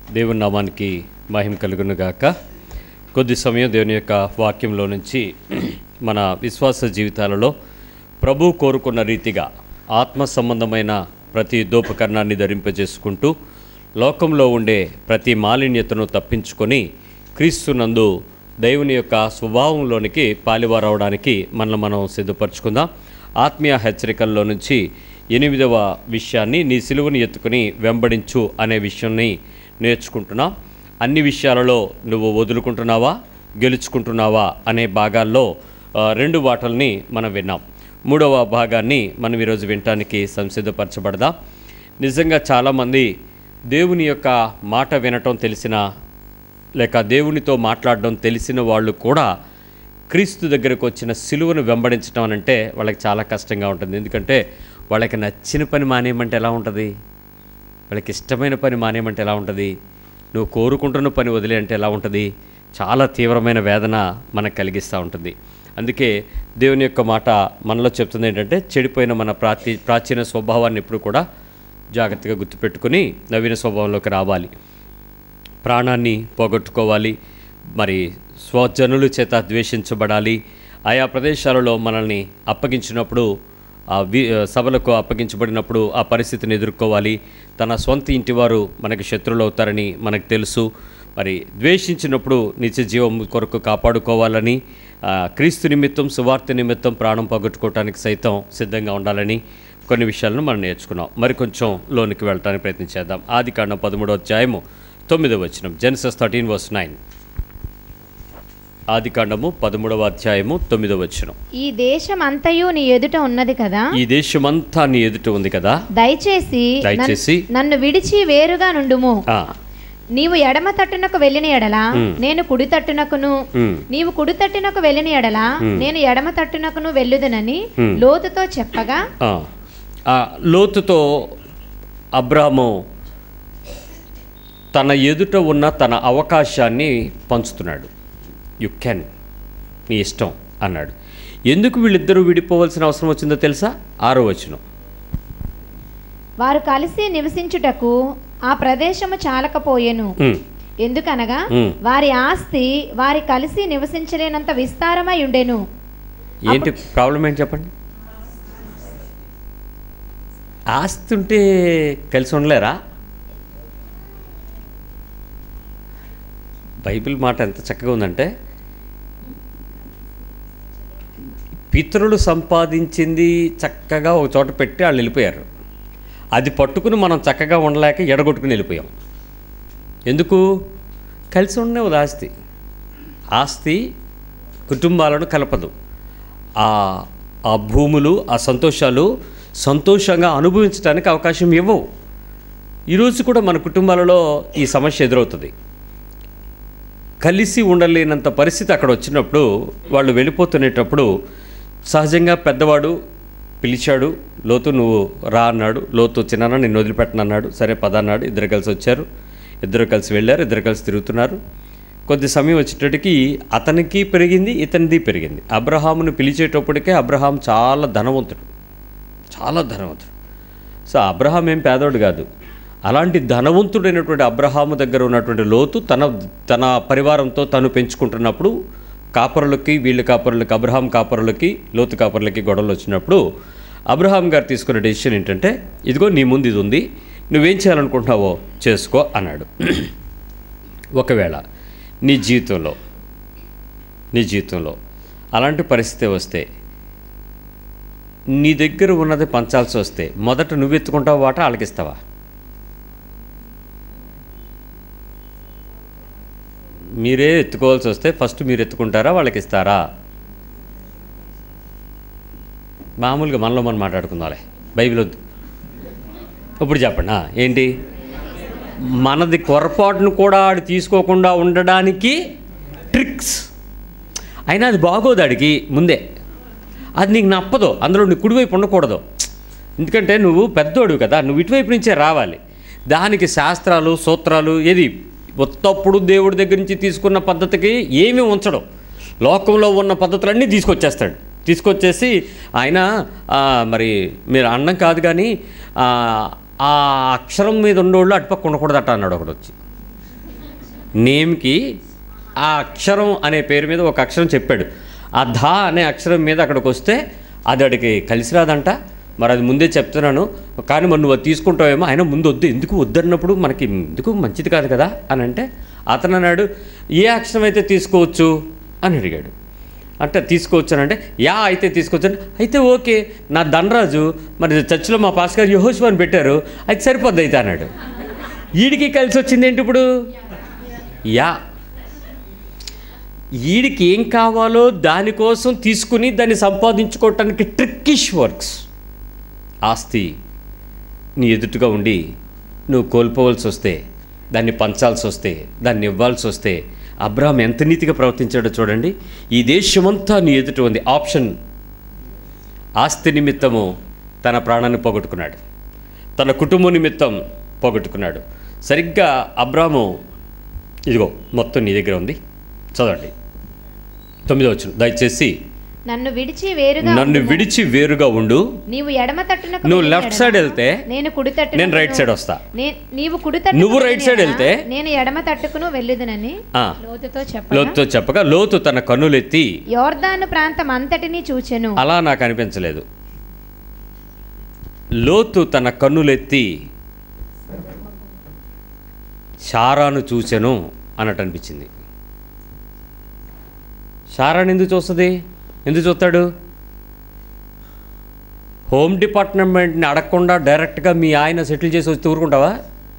దేవుని నామానికి మహిమ కలుగును గాక కొద్ది సమయం దేవుని యొక్క వాక్యంలో నుంచి మన విశ్వాస జీవితాలలో ప్రభు కోరుకున్న రీతిగా ఆత్మ సంబంధమైన ప్రతి దోపకరణాన్ని ధరింపజేసుకుంటూ లోకంలో ఉండే ప్రతి మాలిన్యతను తప్పించుకొని క్రీస్తునందు దేవుని యొక్క స్వభావంలోనికి పాలివారవడానికి మనల్ని మనం సిద్ధపరచుకుందాం ఆత్మీయ హెచ్చరికల్లో నుంచి ఎనిమిదవ విషయాన్ని నీ సిలువను ఎత్తుకుని వెంబడించు అనే విషయాన్ని నేర్చుకుంటున్నాం అన్ని విషయాలలో నువ్వు వదులుకుంటున్నావా గెలుచుకుంటున్నావా అనే భాగాల్లో ఆ, రెండు వాటల్ని మనం విన్నాం మూడవ భాగాన్ని మనం ఈరోజు వినటానికి సంసిద్ధపరచబడదాం నిజంగా చాలామంది దేవుని యొక్క మాట వినటం తెలిసిన లేక దేవునితో మాట్లాడడం తెలిసిన వాళ్ళు కూడా క్రీస్తు దగ్గరకు వచ్చిన సిలువను వెంబడించడం అని అంటే వాళ్ళకి చాలా కష్టంగా ఉంటుంది ఎందుకంటే వాళ్ళకి నచ్చిన పని మానేయమంటే ఎలా ఉంటుంది వాళ్ళకి ఇష్టమైన పని మానేయమంటే ఎలా ఉంటుంది నువ్వు కోరుకుంటున్న పని వదిలే అంటే ఎలా ఉంటుంది చాలా తీవ్రమైన వేదన మనకు కలిగిస్తూ ఉంటుంది అందుకే దేవుని యొక్క మాట మనలో చెప్తుంది ఏంటంటే చెడిపోయిన మన ప్రాచీ ప్రాచీన స్వభావాన్ని ఎప్పుడు కూడా జాగ్రత్తగా గుర్తుపెట్టుకుని నవీన స్వభావంలోకి రావాలి ప్రాణాన్ని పోగొట్టుకోవాలి మరి స్వజనుల చేత ద్వేషించబడాలి ఆయా ప్రదేశాలలో మనల్ని అప్పగించినప్పుడు ఆ వి సభలకు అప్పగించబడినప్పుడు ఆ పరిస్థితిని ఎదుర్కోవాలి తన సొంత ఇంటివారు మనకి శత్రువులు అవుతారని మనకు తెలుసు మరి ద్వేషించినప్పుడు నిత్య జీవం కొరకు కాపాడుకోవాలని ఆ, క్రీస్తు నిమిత్తం సువార్త నిమిత్తం ప్రాణం పోగొట్టుకోవటానికి సైతం సిద్ధంగా ఉండాలని కొన్ని విషయాలను మనం నేర్చుకున్నాం మరి కొంచెం లోనికి వెళ్ళటానికి ప్రయత్నించేద్దాం ఆది కాండం పదమూడో అధ్యాయము తొమ్మిదవ వచనం జెన్సస్ థర్టీన్ వర్స్ నైన్ ఆది కాండము పదమూడవ అధ్యాయము తొమ్మిదవ వచనం ఈ దేశం అంతయు నీ ఎదుట ఉన్నది కదా ఈ దేశమంతా నీ ఎదుట ఉంది కదా దయచేసి నన్- దయచేసి నన్ను విడిచి వేరుగా నుండుము ఆ, నీవు ఎడమ తట్టునకు వెళ్ళిన ఎడల నేను కుడి తట్టునకును ఉమ్, నీవు కుడి తట్టునకు వెళ్ళిన ఎడల నేను ఎడమ తట్టునకును వెళ్ళుదనని Hmm. లోతుతో చెప్పగా ఆ. ఆ, లోతుతో అబ్రాహము తన ఎదుట ఉన్న తన అవకాశాన్ని పంచుతున్నాడు యు కెన్ నీ ఇష్టం అన్నాడు ఎందుకు వీళ్ళిద్దరూ విడిపోవలసిన అవసరం వచ్చిందో తెలుసా ఆరో వచనం వారు కలిసి నివసించుటకు ఆ ప్రదేశము చాలకపోయెను ఉమ్, ఎందుకనగా Hmm. వారి ఆస్తి వారి కలిసి నివసించలేనంత విస్తారమై ఉండెను ఏంటి ప్రాబ్లం ఏంటి చెప్పండి ఆస్తి ఉంటే కలిసి ఉండలేరా బైబిల్ మాట ఎంత చక్కగా ఉందంటే పితరులు సంపాదించింది చక్కగా ఒక చోట పెట్టి వాళ్ళు వెళ్ళిపోయారు అది పట్టుకుని మనం చక్కగా ఉండలేక ఎడగొట్టుకుని వెళ్ళిపోయాం ఎందుకు కలిసి ఉండేది ఆస్తి ఆస్తి కుటుంబాలను కలపదు ఆ ఆ భూములు ఆ సంతోషాలు సంతోషంగా అనుభవించడానికి అవకాశం ఇవ్వవు ఈరోజు కూడా మన కుటుంబాలలో ఈ సమస్య ఎదురవుతుంది కలిసి ఉండలేనంత పరిస్థితి అక్కడ వచ్చినప్పుడు వాళ్ళు వెళ్ళిపోతునేటప్పుడు సహజంగా పెద్దవాడు పిలిచాడు లోతు నువ్వు రా అన్నాడు లోతు చిన్న నిన్ను వదిలిపెట్టను అన్నాడు సరే పద అన్నాడు ఇద్దరు కలిసి వచ్చారు ఇద్దరు కలిసి వెళ్ళారు ఇద్దరు కలిసి తిరుగుతున్నారు కొద్ది సమయం వచ్చేటప్పటికి అతనికి పెరిగింది ఇతనిది పెరిగింది అబ్రహామును పిలిచేటప్పటికే అబ్రహాం చాలా ధనవంతుడు చాలా ధనవంతుడు సో అబ్రహాం ఏం పేదోడు కాదు అలాంటి ధనవంతుడైనటువంటి అబ్రహాము దగ్గర ఉన్నటువంటి లోతు తన తన పరివారంతో తను పెంచుకుంటున్నప్పుడు కాపరులకి వీళ్ళ కాపరులకి అబ్రహాం కాపరులకి లోతు కాపరులకి గొడవలు వచ్చినప్పుడు అబ్రహాం గారు తీసుకున్న డెసిషన్ ఏంటంటే ఇదిగో నీ ముందు ఇది ఉంది నువ్వేం చేయాలనుకుంటున్నావో చేసుకో అన్నాడు ఒకవేళ నీ జీవితంలో నీ జీవితంలో అలాంటి పరిస్థితి వస్తే నీ దగ్గర ఉన్నది పంచాల్సి వస్తే మొదట నువ్వు ఎత్తుకుంటావు వాట వాళ్ళకిస్తావా మీరే ఎత్తుకోవాల్సి వస్తే ఫస్ట్ మీరు ఎత్తుకుంటారా వాళ్ళకి ఇస్తారా మామూలుగా మనలో మనం మాట్లాడుకుందాంలే బైబిల్ వద్దు ఇప్పుడు చెప్పండి ఆ, ఏంటి మనది పొరపాటును కూడా ఆడు తీసుకోకుండా ఉండడానికి ట్రిక్స్ అయినా అది బాగోదు ఆడికి ముందే అది నీకు నప్పదు అందులో నీ కుడివైపు ఉండకూడదు ఎందుకంటే నువ్వు పెద్దోడు కదా నువ్వు ఇటువైపు నుంచే రావాలి దానికి శాస్త్రాలు సూత్రాలు ఏది ఉత్తప్పుడు దేవుడి దగ్గర నుంచి తీసుకున్న పద్ధతికి ఏమీ ఉంచడం లోకంలో ఉన్న పద్ధతులన్నీ తీసుకొచ్చేస్తాడు తీసుకొచ్చేసి ఆయన ఆ, మరి మీరు అన్నం కాదు కానీ ఆ, ఆ అక్షరం మీద ఉండేవాళ్ళు అటుపక్క ఉండకూడదట అన్నాడు ఒకడు వచ్చి నేమ్కి ఆ అక్షరం అనే పేరు మీద ఒక అక్షరం చెప్పాడు ఆ ధా అనే అక్షరం మీద అక్కడికి వస్తే అది అడిగి కలిసి రాదంట మరి అది ముందే చెప్తున్నాను కానీ మరి నువ్వు అది తీసుకుంటావేమో ఆయన ముందు వద్దు ఎందుకు వద్దన్నప్పుడు మనకి ఎందుకు మంచిది కాదు కదా అని అంటే అతను అన్నాడు ఏ అక్షరం అయితే తీసుకోవచ్చు అని అడిగాడు అంటే తీసుకోవచ్చు అని అంటే యా అయితే తీసుకోవచ్చు అని అయితే ఓకే నా ధనరాజు మరి చర్చిలో మా పాస్ గారు యహోషు అని పెట్టారు అది సరిపోద్ది అయితే అన్నాడు వీడికి కలిసి వచ్చింది ఏంటి ఇప్పుడు యా వీడికి ఏం కావాలో దానికోసం తీసుకుని దాన్ని సంపాదించుకోవటానికి ట్రిక్కిష్ వర్క్స్ ఆస్తి నీ ఎదుటిగా ఉండి నువ్వు కోల్పోవలసి వస్తే దాన్ని పంచాల్సి వస్తే దాన్ని ఇవ్వాల్సి వస్తే అబ్రాహం ఎంత నీతిగా ప్రవర్తించాడో చూడండి ఈ దేశమంతా నీ ఎదుట ఉంది ఆప్షన్ ఆస్తి నిమిత్తము తన ప్రాణాన్ని పోగొట్టుకున్నాడు తన కుటుంబం నిమిత్తం పోగొట్టుకున్నాడు సరిగ్గా అబ్రాము ఇదిగో మొత్తం నీ దగ్గర ఉంది చదవండి తొమ్మిదో వచ్చును దయచేసి నన్ను విడిచి వేరుగా నన్ను ఉండుము. విడిచి వేరుగా ఉండు నీవు ఎడమ తట్టునకు నువ్వు వెళ్ళిన లెఫ్ట్ ఎడమ, సైడ్ వెళ్తే నేను కుడి తట్టు నేను రైట్ సైడ్ వస్తా నీవు కుడి తట్టు నువ్వు రైట్ సైడ్ వెళ్తే నేను ఎడమ తట్టుకును వెళ్ళుదునని ఆ, లోతుతో చెప్పగా లోతుతో చెప్పగా లోతు తన కన్నులెత్తి యోర్దాను ప్రాంతం అంతటిని చూచెను అలా నాకు అనిపించలేదు లోతు తన కన్నులెత్తి శారాను చూచెను అన్నట్టు అనిపించింది శారాను ఎందుకు చూస్తుంది ఎందుకు చూస్తాడు హోమ్ డిపార్ట్మెంట్ని అడగకుండా డైరెక్ట్గా మీ ఆయన సెటిల్ చేసి వచ్చి ఊరుకుంటావా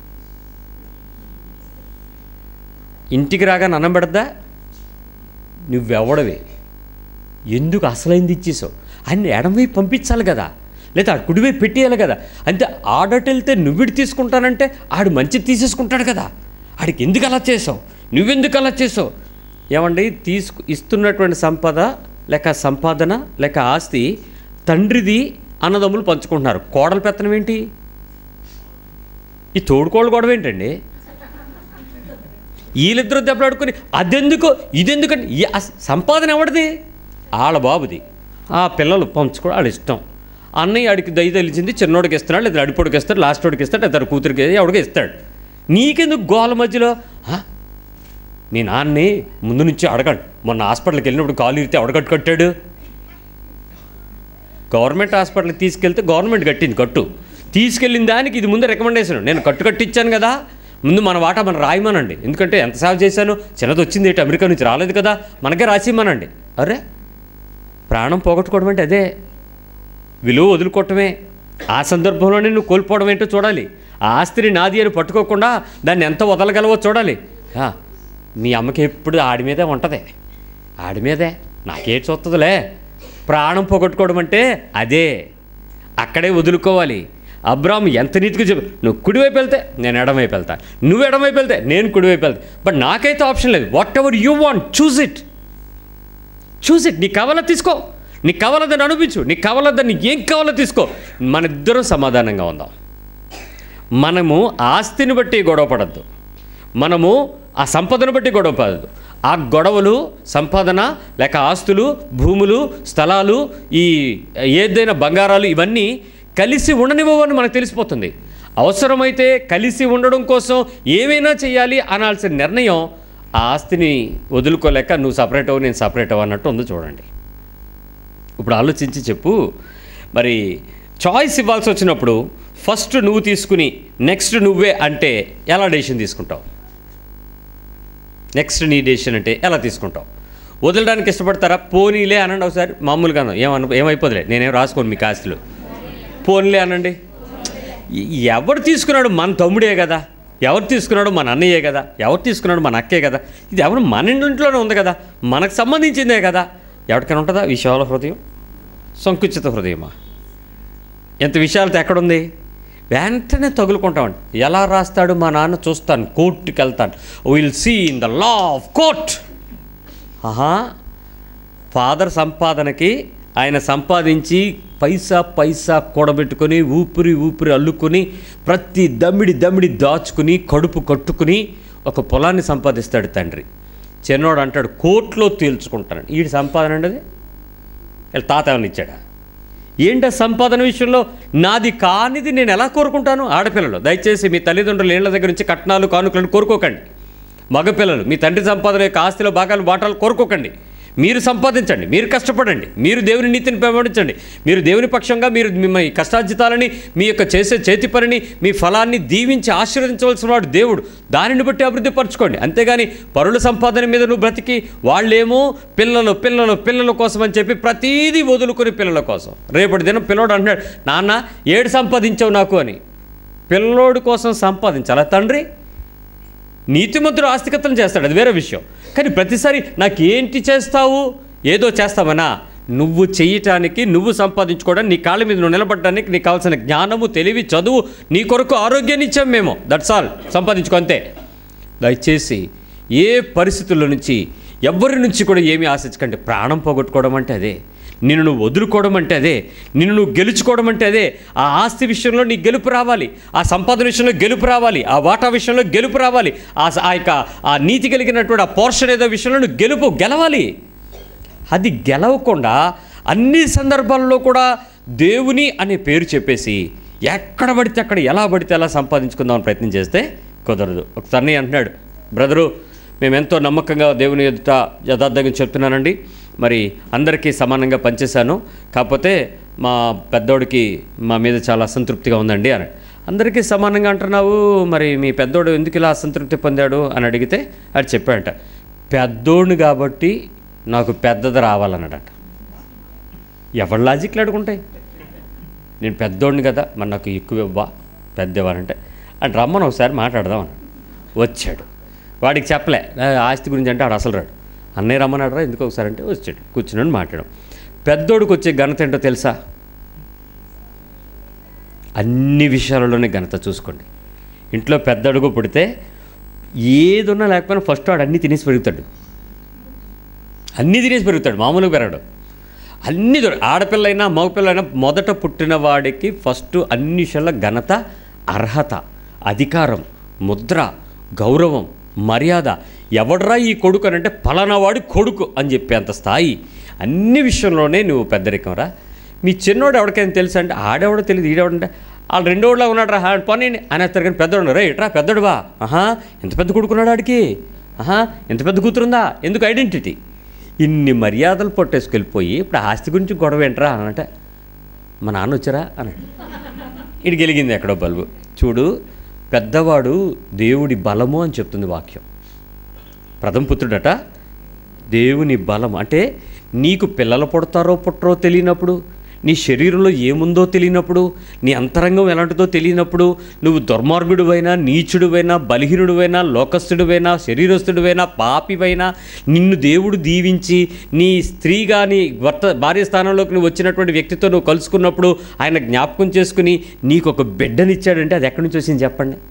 ఇంటికి రాగానే అన్నం పెడద్దా నువ్వెవడవే ఎందుకు అసలైంది ఇచ్చేసావు ఆయన ఎడమవైపు పంపించాలి కదా లేదా ఆడు కుడివైపు పెట్టేయాలి కదా అంతే ఆడట వెళ్తే నువ్విడి తీసుకుంటానంటే ఆడు మంచిది తీసేసుకుంటాడు కదా ఆడికి ఎందుకు అలా చేసావు నువ్వెందుకు అలా చేసావు ఏమండి తీసుకు ఇస్తున్నటువంటి సంపద లేక సంపాదన లేక ఆస్తి తండ్రిది అన్నదమ్ములు పంచుకుంటున్నారు కోడల పెత్తనం ఏంటి ఈ తోడుకోళ్ళు గొడవ ఏంటండి వీళ్ళిద్దరూ దెబ్బలాడుకొని అదెందుకు ఇదెందుకని ఈ అస్- సంపాదన ఎవడిది వాళ్ళ బాబుది ఆ పిల్లలు పంచుకోవడం వాళ్ళ ఇష్టం అన్నయ్య ఆడికి దయ తెలిసింది చిన్నోడికి ఇస్తున్నాడు లేదా అడిపోడికి ఇస్తాడు లాస్ట్ వాడికి ఇస్తాడు లేదా కూతురికి ఎవడికి ఇస్తాడు నీకెందుకు గోల మధ్యలో "హ? మీ నాన్నే ముందు నుంచి అడగండి మొన్న హాస్పిటల్కి వెళ్ళినప్పుడు కాలు ఇరితే ఎవడగట్టు కట్టాడు గవర్నమెంట్ హాస్పిటల్కి తీసుకెళ్తే గవర్నమెంట్ కట్టింది కట్టు తీసుకెళ్ళిన దానికి ఇది ముందే రికమెండేషన్ నేను కట్టు కట్టించాను కదా ముందు మన వాటా మనం రాయమనండి ఎందుకంటే ఎంత సేవ చేశాను చిన్నది వచ్చింది ఏంటి అమెరికా నుంచి రాలేదు కదా మనకే రాసిమ్మనండి అరే ప్రాణం పోగొట్టుకోవడం అంటే అదే విలువ వదులుకోవటమే ఆ సందర్భంలోనే నువ్వు కోల్పోవడం ఏంటో చూడాలి ఆ ఆస్తిని నాది అని పట్టుకోకుండా దాన్ని ఎంత వదలగలవో చూడాలి ఆ, మీ అమ్మకి ఎప్పుడు ఆడి మీదే ఉంటుంది ఆడి మీదే నాకేం చూస్తుందిలే ప్రాణం పోగొట్టుకోవడం అంటే అదే అక్కడే వదులుకోవాలి అబ్రామ్ ఎంత నీతిగా చెప్పు నువ్వు కుడివైపు వెళ్తే నేను ఎడమవైపు వెళ్తా నువ్వు ఎడమవైపు వెళ్తే నేను కుడివైపు వెళ్తా బట్ నాకైతే ఆప్షన్ లేదు whatever you want choose it choose it నీకు కావాలో తీసుకో నీకు కావాలదని అనిపించు నీకు కావాలదని ఏం కావాలో తీసుకో మన ఇద్దరం సమాధానంగా ఉందాం మనము ఆస్తిని బట్టి గొడవ పడద్దు మనము ఆ సంపదను బట్టి గొడవ పడద్దు ఆ గొడవలు సంపాదన లేక ఆస్తులు భూములు స్థలాలు ఈ ఏదైనా బంగారాలు ఇవన్నీ కలిసి ఉండనివ్వవని మనకు తెలిసిపోతుంది అవసరమైతే కలిసి ఉండడం కోసం ఏమైనా చేయాలి అనాల్సిన నిర్ణయం ఆ ఆస్తిని వదులుకోలేక నువ్వు సపరేట్ అవ్వు నేను సపరేట్ అవ్వు అన్నట్టు ఉంది చూడండి ఇప్పుడు ఆలోచించి చెప్పు మరి చాయిస్ ఇవ్వాల్సి వచ్చినప్పుడు ఫస్ట్ నువ్వు తీసుకుని నెక్స్ట్ నువ్వే అంటే ఎలా డెసిషన్ తీసుకుంటావు నెక్స్ట్ నీ డెసిషన్ అంటే ఎలా తీసుకుంటావు వదలడానికి ఇష్టపడతారా పోనీలే అనండి ఒకసారి మామూలుగా ఏమను ఏమైపోదులే నేనేం రాసుకోను మీకు ఆస్తులు పోనీలే అనండి ఎ- ఎవరు తీసుకున్నాడు మన తమ్ముడే కదా ఎవరు తీసుకున్నాడు మన అన్నయ్యే కదా ఎవరు తీసుకున్నాడు మన అక్కే కదా ఇది ఎవరు మన ఇంట్లోనే ఉంది కదా మనకు సంబంధించిందే కదా ఎవరికైనా ఉంటుందా విశాల హృదయం సంకుచిత హృదయమా ఎంత విషయాలతో ఎక్కడుంది వెంటనే తగులుకుంటామండి ఎలా రాస్తాడు మా నాన్న చూస్తాను కోర్టుకి వెళ్తాను will see in the law of court ఆహా ఫాదర్ సంపాదనకి ఆయన సంపాదించి పైసా పైసా కూడబెట్టుకొని ఊపిరి ఊపిరి అల్లుకొని ప్రతి దమ్మిడి దమ్మిడి దాచుకుని కడుపు కట్టుకుని ఒక పొలాన్ని సంపాదిస్తాడు తండ్రి చిన్నోడు అంటాడు కోర్టులో తేల్చుకుంటాను వీడి సంపాదన అండి అది వీళ్ళ తాత ఏమన్నా ఇచ్చాడా ఏంటి ఆ సంపాదన విషయంలో నాది కానిది నేను ఎలా కోరుకుంటాను ఆడపిల్లలు దయచేసి మీ తల్లిదండ్రులు ఇళ్ళ దగ్గర నుంచి కట్నాలు కానుకలను కోరుకోకండి మగపిల్లలు మీ తండ్రి సంపాదన యొక్క ఆస్తిలో భాగాలు వాటాలు కోరుకోకండి మీరు సంపాదించండి మీరు కష్టపడండి మీరు దేవుని నీతిని పెంపొందించండి మీరు దేవుని పక్షంగా మీరు మీ కష్టార్జితాలని మీ యొక్క చేసే చేతి పనిని మీ ఫలాన్ని దీవించి ఆశీర్వదించవలసిన వాడు దేవుడు దానిని బట్టి అభివృద్ధి పరచుకోండి అంతేగాని పరుల సంపాదన మీద నువ్వు బ్రతికి వాళ్ళేమో పిల్లలు పిల్లలు పిల్లల కోసం అని చెప్పి ప్రతీదీ వదులుకొని పిల్లల కోసం రేపటి దినం పిల్లోడు అంటున్నాడు నాన్న ఏడు సంపాదించావు నాకు అని పిల్లోడు కోసం సంపాదించాలా తండ్రి నీతిమంతుడు ఆస్తికతను చేస్తాడు అది వేరే విషయం కానీ ప్రతిసారి నాకేంటి చేస్తావు ఏదో చేస్తామనా నువ్వు చేయటానికి నువ్వు సంపాదించుకోవడానికి నీ కాళ్ళ మీద నువ్వు నిలబడడానికి నీకు కావాల్సిన జ్ఞానము తెలివి చదువు నీ కొరకు ఆరోగ్యాన్ని ఇచ్చాం మేము దట్స్ ఆల్ సంపాదించుకో అంతే దయచేసి ఏ పరిస్థితుల నుంచి ఎవరి నుంచి కూడా ఏమీ ఆశించకండి ప్రాణం పోగొట్టుకోవడం అంటే అదే నిన్ను నువ్వు వదులుకోవడం అంటే అదే నిన్ను నువ్వు గెలుచుకోవడం అంటే అదే ఆ ఆస్తి విషయంలో నీ గెలుపు రావాలి ఆ సంపాదన విషయంలో గెలుపు రావాలి ఆ వాటా విషయంలో గెలుపు రావాలి ఆ స- ఆ యొక్క ఆ నీతి కలిగినటువంటి ఆ పోర్షన్ ఏదో విషయంలో నువ్వు గెలుపు గెలవాలి అది గెలవకుండా అన్ని సందర్భాల్లో కూడా దేవుని అనే పేరు చెప్పేసి ఎక్కడ పడితే అక్కడ ఎలా పడితే అలా సంపాదించుకుందామని ప్రయత్నం చేస్తే కుదరదు ఒకసారి అంటున్నాడు బ్రదరు మేము ఎంతో నమ్మకంగా దేవుని ఎదుట యథార్థంగా చెప్తున్నానండి మరి అందరికీ సమానంగా పనిచేశాను కాకపోతే మా పెద్దోడికి మా మీద చాలా అసంతృప్తిగా ఉందండి అని అందరికీ సమానంగా అంటున్నావు మరి మీ పెద్దోడు ఎందుకు ఇలా అసంతృప్తి పొందాడు అని అడిగితే అది చెప్పాడట పెద్దోడిని కాబట్టి నాకు పెద్దది రావాలన్నాడట ఎవరి లాజిక్లు అడుగుంటాయి నేను పెద్దోడిని కదా మరి నాకు ఎక్కువ ఇవ్వా పెద్ద ఇవ్వాలంటే అంటే రమ్మని ఒకసారి మాట్లాడదాం అన్నాడు వచ్చాడు వాడికి చెప్పలే "ఆ, ఆస్తి గురించి అంటే ఆడు అసలు రాడు అన్నయ్య రమ్మన్నాడు రా ఎందుకు ఒకసారి అంటే వచ్చాడు కూర్చున్నాడు మాట్లాడడం పెద్దోడికి వచ్చే ఘనత ఏంటో తెలుసా అన్ని విషయాలలోనే ఘనత చూసుకోండి ఇంట్లో పెద్ద అడుగు పుడితే ఏదున్నా లేకపోయినా ఫస్ట్ వాడు అన్నీ తినేసి పెరుగుతాడు అన్నీ తినేసి పెరుగుతాడు మామూలుగా పెరగడు అన్ని దొర ఆడపిల్ల అయినా మగపిల్ల అయినా మొదట పుట్టిన వాడికి ఫస్ట్ అన్ని విషయాల ఘనత అర్హత అధికారం ముద్ర గౌరవం మర్యాద ఎవడ్రా ఈ కొడుకు అని అంటే పలానా వాడి కొడుకు అని చెప్పేంత స్థాయి అన్ని విషయంలోనే నువ్వు పెద్దరికం రా మీ చిన్నోడు ఎవరికైనా తెలుసు అంటే ఆడెవడో తెలియదు ఈడెవడంటే వాళ్ళు రెండోళ్ళ ఉన్నాడు రా పని అనేస్తారు కానీ పెద్దోడు రే ఇట్రా పెద్దోడువా ఆహా ఎంత పెద్ద కొడుకున్నాడు ఆడికి ఆహా ఎంత పెద్ద కూతురుందా ఎందుకు ఐడెంటిటీ ఇన్ని మర్యాదలు పొట్టేసుకెళ్ళిపోయి ఇప్పుడు ఆస్తి గురించి గొడవ ఏంట్రా అనంటే మా నాన్న వచ్చారా అన్నాడు ఇటు గెలిగింది ఎక్కడో బల్బు చూడు పెద్దవాడు దేవుడి బలము అని చెప్తుంది వాక్యం ప్రథమ పుత్రుడట దేవుని బలం అంటే నీకు పిల్లలు పుడతారో పుట్టరో తెలియనప్పుడు నీ శరీరంలో ఏముందో తెలియనప్పుడు నీ అంతరంగం ఎలాంటిదో తెలియనప్పుడు నువ్వు దుర్మార్గుడివైనా నీచుడివైనా బలహీనుడివైనా లోకస్తుడివైనా శరీరస్తుడివైనా పాపివైనా నిన్ను దేవుడు దీవించి నీ స్త్రీగా నీ భర్త భార్య స్థానంలోకి నువ్వు వచ్చినటువంటి వ్యక్తితో నువ్వు కలుసుకున్నప్పుడు ఆయన జ్ఞాపకం చేసుకుని నీకు ఒక బిడ్డనిచ్చాడంటే అది ఎక్కడి నుంచి వచ్చింది చెప్పండి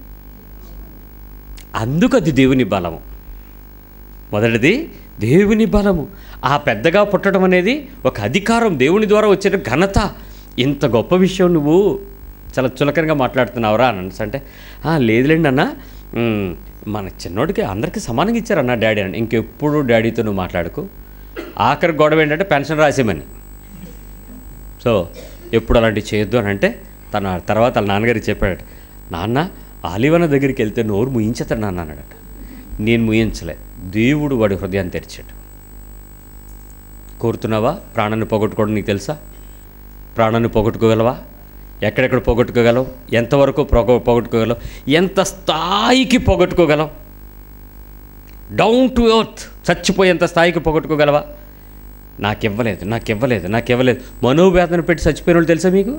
అందుకు అది దేవుని బలము మొదటిది దేవుని బలము ఆ పెద్దగా పుట్టడం అనేది ఒక అధికారం దేవుని ద్వారా వచ్చే ఘనత ఇంత గొప్ప విషయం నువ్వు చాలా చులకనగా మాట్లాడుతున్నావురా అని అనేసి అంటే "ఆ, లేదులేండి అన్న ఉమ్, మన చిన్నోడికి అందరికీ సమానంగా ఇచ్చారన్న డాడీ అని ఇంకెప్పుడు డాడీతో నువ్వు మాట్లాడుకు ఆఖరి గొడవ ఏంటంటే పెన్షన్ రాసేమని సో ఎప్పుడు అలాంటివి చేయొద్దు అని అంటే తన తర్వాత వాళ్ళ నాన్నగారికి చెప్పాడట నాన్న ఆలివన దగ్గరికి వెళ్తే నోరు ముయించేస్తాడు నాన్న అన్నాడట నేను ముయించలే దేవుడు వాడి హృదయాన్ని తెరిచాడు కోరుతున్నావా ప్రాణాన్ని పోగొట్టుకోవడం నీకు తెలుసా ప్రాణాన్ని పోగొట్టుకోగలవా ఎక్కడెక్కడ పోగొట్టుకోగలవు ఎంతవరకు పోగొ పోగొట్టుకోగలవు ఎంత స్థాయికి పోగొట్టుకోగలవు డౌన్ టు ఎర్త్ చచ్చిపోయేంత స్థాయికి పోగొట్టుకోగలవా నాకు ఇవ్వలేదు నాకు ఇవ్వలేదు నాకు ఇవ్వలేదు మనోవేదన పెట్టి చచ్చిపోయిన వాళ్ళు తెలుసా మీకు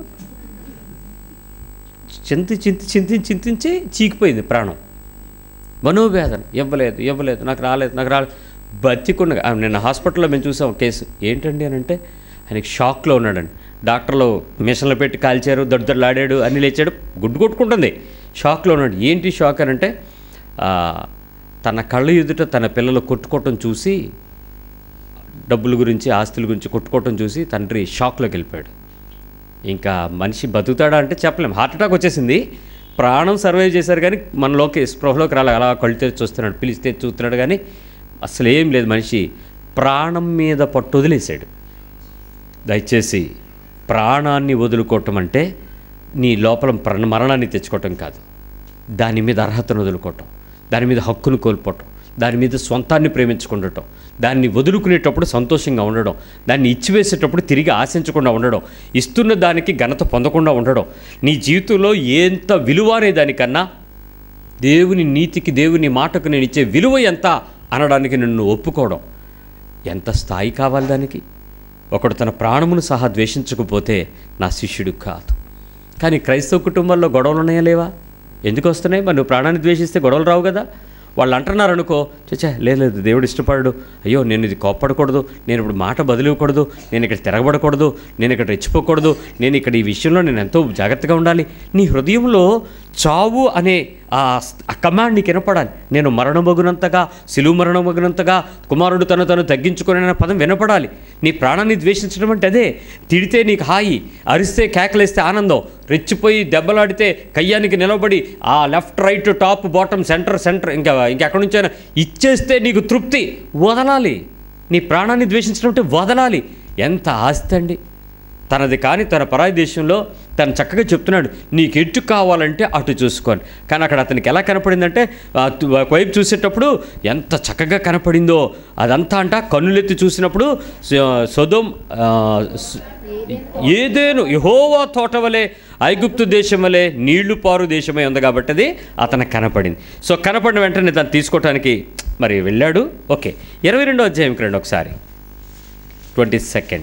చింతి చింతి చింతి చింతించి చీకిపోయింది ప్రాణం మనోవేదన ఇవ్వలేదు ఇవ్వలేదు నాకు రాలేదు నాకు రాలేదు బతికుండగా ఆ, నిన్న హాస్పిటల్లో మేము చూసాం కేసు ఏంటండి అని అంటే ఆయనకి షాక్లో ఉన్నాడండి డాక్టర్లు మిషన్లు పెట్టి కాల్చారు దొడ్డలాడాడు అన్ని లేచాడు గుడ్డు కొట్టుకుంటుంది షాక్లో ఉన్నాడు ఏంటి షాక్ అని అంటే ఆ, తన కళ్ళ ఎదుట తన పిల్లలు కొట్టుకోవటం చూసి డబ్బుల గురించి ఆస్తుల గురించి కొట్టుకోవటం చూసి తండ్రి షాక్లోకి వెళ్ళిపోయాడు ఇంకా మనిషి బతుకుతాడా అంటే చెప్పలేం హార్ట్ అటాక్ వచ్చేసింది ప్రాణం సర్వైవ్ చేశారు కానీ మనలోకి స్పృహలోకి రాలే అలా కళ్ళు తెరిచి చూస్తున్నాడు పిలిస్తే చూస్తున్నాడు కానీ అసలు ఏం లేదు మనిషి ప్రాణం మీద పట్టు వదిలేశాడు దయచేసి ప్రాణాన్ని వదులుకోవటం అంటే నీ లోపల ప్ర- మరణాన్ని తెచ్చుకోవటం కాదు దాని మీద అర్హతను వదులుకోవటం దాని మీద హక్కును కోల్పోవటం దాని మీద స్వంతాన్ని ప్రేమించుకుండటం దాన్ని వదులుకునేటప్పుడు సంతోషంగా ఉండడం దాన్ని ఇచ్చివేసేటప్పుడు తిరిగి ఆశించకుండా ఉండడం ఇస్తున్న దానికి ఘనత పొందకుండా ఉండడం నీ జీవితంలో ఎంత విలువ అనే దానికన్నా దేవుని నీతికి దేవుని మాటకు నేను ఇచ్చే విలువ ఎంత అనడానికి నిన్ను ఒప్పుకోవడం ఎంత స్థాయి కావాలి దానికి ఒకడు తన ప్రాణమును సహా ద్వేషించకపోతే నా శిష్యుడు కాదు కానీ క్రైస్తవ కుటుంబాల్లో గొడవలు ఉన్నాయా లేవా ఎందుకు వస్తున్నాయి మరి నువ్వు ప్రాణాన్ని ద్వేషిస్తే గొడవలు రావు కదా వాళ్ళు అంటున్నారు అనుకో చచ్చా లేదు లేదు దేవుడు ఇష్టపడడు అయ్యో నేను ఇది కోప్పడకూడదు నేను ఇప్పుడు మాట బదిలివ్వకూడదు నేను ఇక్కడ తిరగబడకూడదు నేను ఇక్కడ రెచ్చిపోకూడదు నేను ఇక్కడ ఈ విషయంలో నేను ఎంతో జాగ్రత్తగా ఉండాలి నీ హృదయంలో చావు అనే ఆ స్- ఆ కమాండ్ నీకు వినపడాలి నేను మరణమగునంతగా సిలువు మరణమగునంతగా కుమారుడు తను తను తగ్గించుకునే అనే పదం వినపడాలి నీ ప్రాణాన్ని ద్వేషించడం అంటే అదే తిడితే నీకు హాయి అరిస్తే కేకలేస్తే ఆనందం రెచ్చిపోయి దెబ్బలాడితే కయ్యానికి నిలబడి ఆ left right top bottom centre centre ఇంకా ఇంకెక్కడి నుంచైనా ఇచ్చేస్తే నీకు తృప్తి వదలాలి నీ ప్రాణాన్ని ద్వేషించడం అంటే వదలాలి ఎంత ఆస్తి అండి తనది కానీ తన పరాయి దేశంలో తను చక్కగా చెప్తున్నాడు నీకు ఎటు కావాలంటే అటు చూసుకోండి కానీ అక్కడ అతనికి ఎలా కనపడిందంటే ఆ తు- ఒకవైపు చూసేటప్పుడు ఎంత చక్కగా కనపడిందో అదంతా అంట కన్నులెత్తి చూసినప్పుడు సొ- సొదొం ఆ, స్- ఏదేను యహోవా తోట వలె ఐగుప్తు దేశం వలె నీళ్లు పారు దేశమై ఉంది కాబట్టి అది అతనికి కనపడింది సో కనపడిన వెంటనే దాన్ని తీసుకోవడానికి మరి వెళ్ళాడు ఓకే ఇరవై రెండో అధ్యాయంకి రండి ఒకసారి ట్వంటీ సెకండ్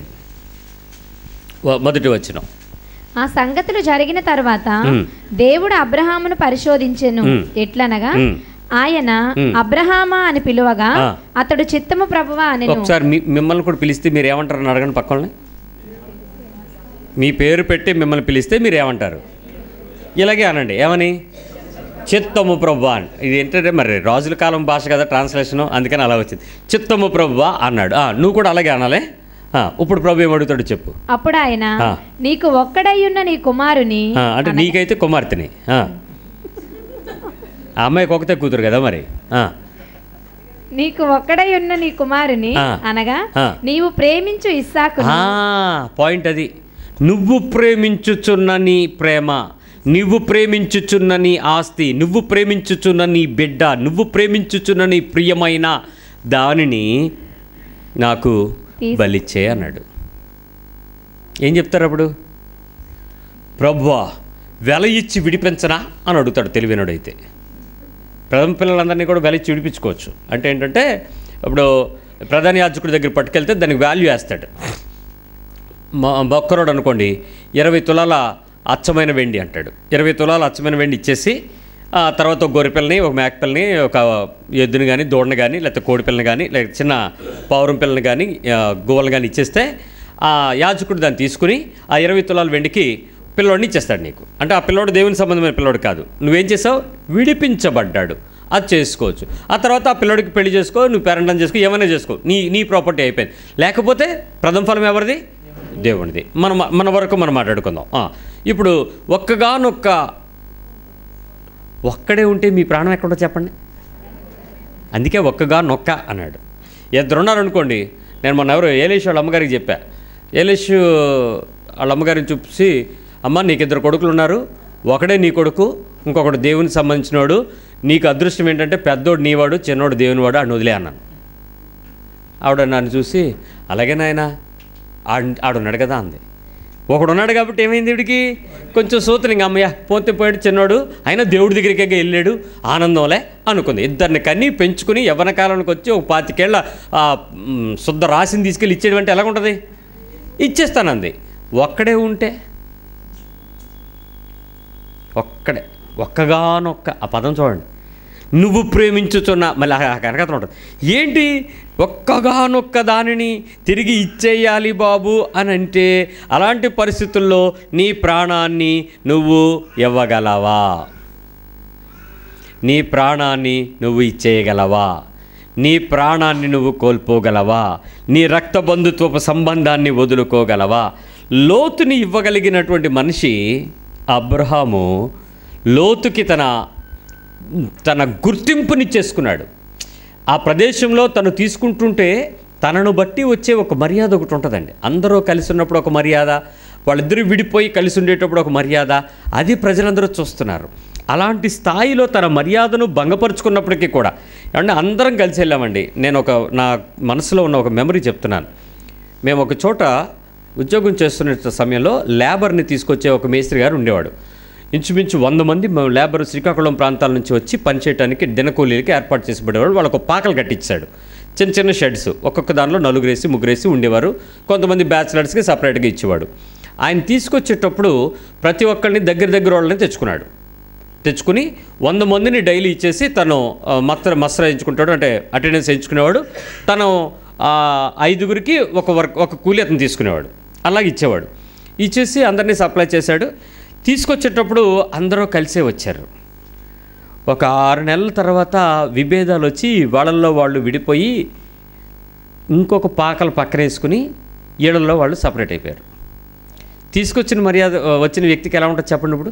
మొదటి వచ్చిన ఆ సంగతులు జరిగిన తర్వాత మ్. దేవుడు అబ్రహామును పరిశోధించెను మ్. ఎట్లనగా మ్. ఆయన మ్. అబ్రహామా అని పిలువగా ఆ. అతడు చిత్తము ప్రభువా అని ఒకసారి మీ మిమ్మల్ని కూడా పిలిస్తే మీరు ఏమంటారని అడగండి పక్కనే మీ పేరు పెట్టి మిమ్మల్ని పిలిస్తే మీరు ఏమంటారు ఇలాగే అనండి ఏమని చిత్తము ప్రభు అని ఇది ఏంటంటే మరి రాజుల కాలం భాష కదా ట్రాన్స్లేషను అందుకని అలా వచ్చింది చిత్తము ప్రభు అన్నాడు ఆ, నువ్వు కూడా అలాగే అనాలే ఆ, ఇప్పుడు ప్రభు ఏమడుగుతాడు చెప్పు అప్పుడు ఆయన ఆ. నీకు ఒక్కడయ్యున్న నీ కుమారుని ఆ, అంటే నీకైతే కుమార్తెని ఆ. ఆ అమ్మాయికి ఒకతే కూతురు కదా మరి ఆ, నీకు ఒక్కడై ఉన్న నీ కుమారుని ఆ. అనగా ఆ. నీవు ప్రేమించు ఇస్సాకు ఆ, పాయింట్ అది నువ్వు ప్రేమించుచున్న నీ ప్రేమ నువ్వు ప్రేమించుచున్న నీ ఆస్తి నువ్వు ప్రేమించుచున్న నీ బిడ్డ నువ్వు ప్రేమించుచున్న నీ ప్రియమైన దానిని నాకు తీసు- బలిచ్చే అన్నాడు ఏం చెప్తారు అప్పుడు ప్రభువా వెల ఇచ్చి విడిపించనా అని అడుగుతాడు తెలివినోడైతే ప్రథమ పిల్లలందరినీ కూడా వెల ఇచ్చి విడిపించుకోవచ్చు అంటే ఏంటంటే ఇప్పుడు ప్రధాన యాజకుడి దగ్గర పట్టుకెళ్తే దానికి వాల్యూ వేస్తాడు మా బొక్కరోడు అనుకోండి ఇరవై తులాల అచ్చమైన వెండి అంటాడు ఇరవై తులాల అచ్చమైన వెండి ఇచ్చేసి ఆ తర్వాత ఒక గొర్రెపిల్లని ఒక మేకపిల్లని ఒక ఎద్దుని కానీ దూడని కానీ లేకపోతే కోడి పిల్లని కానీ లేకపోతే చిన్న పావురం పిల్లని కానీ గువ్వలు కానీ ఇచ్చేస్తే ఆ యాజకుడు దాన్ని తీసుకుని ఆ ఇరవై తులాల వెండికి పిల్లోడిని ఇచ్చేస్తాడు నీకు అంటే ఆ పిల్లోడు దేవుని సంబంధమైన పిల్లోడు కాదు నువ్వేం చేసావు విడిపించబడ్డాడు అది చేసుకోవచ్చు ఆ తర్వాత ఆ పిల్లోడికి పెళ్లి చేసుకో నువ్వు పేరెంటం చేసుకో ఏమైనా చేసుకో నీ నీ ప్రాపర్టీ అయిపోయింది లేకపోతే ప్రథమ ఫలం ఎవరిది దేవునిది మనం మన వరకు మనం మాట్లాడుకుందాం ఆ, ఇప్పుడు ఒక్కగానొక్క ఒక్కడే ఉంటే మీ ప్రాణం ఎక్కడో చెప్పండి అందుకే ఒక్కగా నొక్క అన్నాడు ఇద్దరు ఉన్నారనుకోండి నేను మొన్న ఎవరు ఏలేష్ వాళ్ళ అమ్మగారికి చెప్పా ఏలేష్ వాళ్ళ అమ్మగారిని చూసి అమ్మ నీకు ఇద్దరు కొడుకులు ఉన్నారు ఒకడే నీ కొడుకు ఇంకొకడు దేవునికి సంబంధించినవాడు నీకు అదృష్టం ఏంటంటే పెద్దోడు నీవాడు చిన్నోడు దేవునివాడు అని వదిలే అన్నాను ఆవిడ నన్ను చూసి అలాగే నాయన ఆడున్నాడు కదా అంది ఒకడు ఉన్నాడు కాబట్టి ఏమైంది వీడికి కొంచెం సూత్రం ఇంక అమ్మయ్య పోతే పోయాడు చిన్నోడు అయినా దేవుడి దగ్గరికి వెళ్ళాడు ఆనందంలే అనుకుంది ఇద్దరిని కన్ని పెంచుకుని యవ్వన కాలానికి వచ్చి ఒక పాతికేళ్ళ ఆ, మ్, శుద్ధ రాసిని తీసుకెళ్ళి ఇచ్చేయడం అంటే ఎలాగుంటుంది ఇచ్చేస్తానంది ఒక్కడే ఉంటే ఒక్కడే ఒక్కగానొక్క ఆ పదం చూడండి నువ్వు ప్రేమించుచున్న మళ్ళీ కనకథం ఉంటుంది ఏంటి ఒక్కగానొక్క దానిని తిరిగి ఇచ్చేయాలి బాబు అని అంటే అలాంటి పరిస్థితుల్లో నీ ప్రాణాన్ని నువ్వు ఇవ్వగలవా నీ ప్రాణాన్ని నువ్వు ఇచ్చేయగలవా నీ ప్రాణాన్ని నువ్వు కోల్పోగలవా నీ రక్త బంధుత్వపు సంబంధాన్ని వదులుకోగలవా లోతుని ఇవ్వగలిగినటువంటి మనిషి అబ్రహాము లోతుకి తన తన గుర్తింపునిచ్చేసుకున్నాడు ఆ ప్రదేశంలో తను తీసుకుంటుంటే తనను బట్టి వచ్చే ఒక మర్యాద ఒకటి ఉంటుందండి అందరూ కలిసి ఉన్నప్పుడు ఒక మర్యాద వాళ్ళిద్దరూ విడిపోయి కలిసి ఉండేటప్పుడు ఒక మర్యాద అది ప్రజలందరూ చూస్తున్నారు అలాంటి స్థాయిలో తన మర్యాదను భంగపరుచుకున్నప్పటికీ కూడా అంటే అందరం కలిసి వెళ్ళామండి నేను ఒక నా మనసులో ఉన్న ఒక మెమరీ చెప్తున్నాను మేము ఒక చోట ఉద్యోగం చేస్తున్న సమయంలో లేబర్ని తీసుకొచ్చే ఒక మేస్త్రి గారు ఉండేవాడు ఇంచుమించు వంద మంది మేము లేబర్ శ్రీకాకుళం ప్రాంతాల నుంచి వచ్చి పనిచేయడానికి దినకూలీలకి ఏర్పాటు చేసి పడేవాడు వాళ్ళకు ఒక పాకలు కట్టించాడు చిన్న చిన్న షెడ్స్ ఒక్కొక్క దానిలో నలుగురేసి ముగ్గురేసి ఉండేవారు కొంతమంది బ్యాచిలర్స్కి సపరేట్గా ఇచ్చేవాడు ఆయన తీసుకొచ్చేటప్పుడు ప్రతి ఒక్కరిని దగ్గర దగ్గర వాళ్ళని తెచ్చుకున్నాడు తెచ్చుకుని వంద మందిని డైలీ ఇచ్చేసి తను ఆ, మత్ర మస్ర ఎంచుకుంటాడు అంటే అటెండెన్స్ ఎంచుకునేవాడు తను ఆ, ఐదుగురికి ఒక వర్క్ ఒక కూలి అతను తీసుకునేవాడు అలాగే ఇచ్చేవాడు ఇచ్చేసి అందరినీ సప్లై చేశాడు తీసుకొచ్చేటప్పుడు అందరూ కలిసే వచ్చారు ఒక ఆరు నెలల తర్వాత విభేదాలు వచ్చి వాళ్ళల్లో వాళ్ళు విడిపోయి ఇంకొక పాకలు పక్కన వేసుకుని ఈడల్లో వాళ్ళు సపరేట్ అయిపోయారు తీసుకొచ్చిన మర్యాద వచ్చిన వ్యక్తికి ఎలా ఉంటుంది చెప్పండి ఇప్పుడు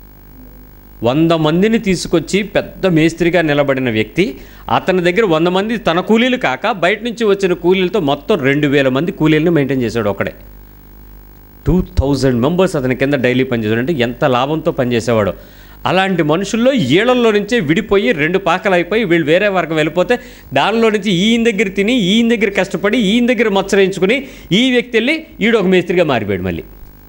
వంద మందిని తీసుకొచ్చి పెద్ద మేస్త్రిగా నిలబడిన వ్యక్తి అతని దగ్గర వంద మంది తన కూలీలు కాక బయట నుంచి వచ్చిన కూలీలతో మొత్తం రెండు వేల మంది కూలీలను మెయింటైన్ చేశాడు ఒకడే టూ థౌజండ్ మెంబర్స్ అతని కింద డైలీ పనిచేసాడు అంటే ఎంత లాభంతో పనిచేసేవాడు అలాంటి మనుషుల్లో ఏళ్లలో నుంచే విడిపోయి రెండు పాకలు అయిపోయి వీళ్ళు వేరే వర్గం వెళ్ళిపోతే దానిలో నుంచి ఈయన దగ్గర తిని ఈయన దగ్గర కష్టపడి ఈయన దగ్గర మచ్చరించుకుని ఈ వ్యక్తి వెళ్ళి ఈడు ఒక మేస్త్రిగా మారిపోయాడు మళ్ళీ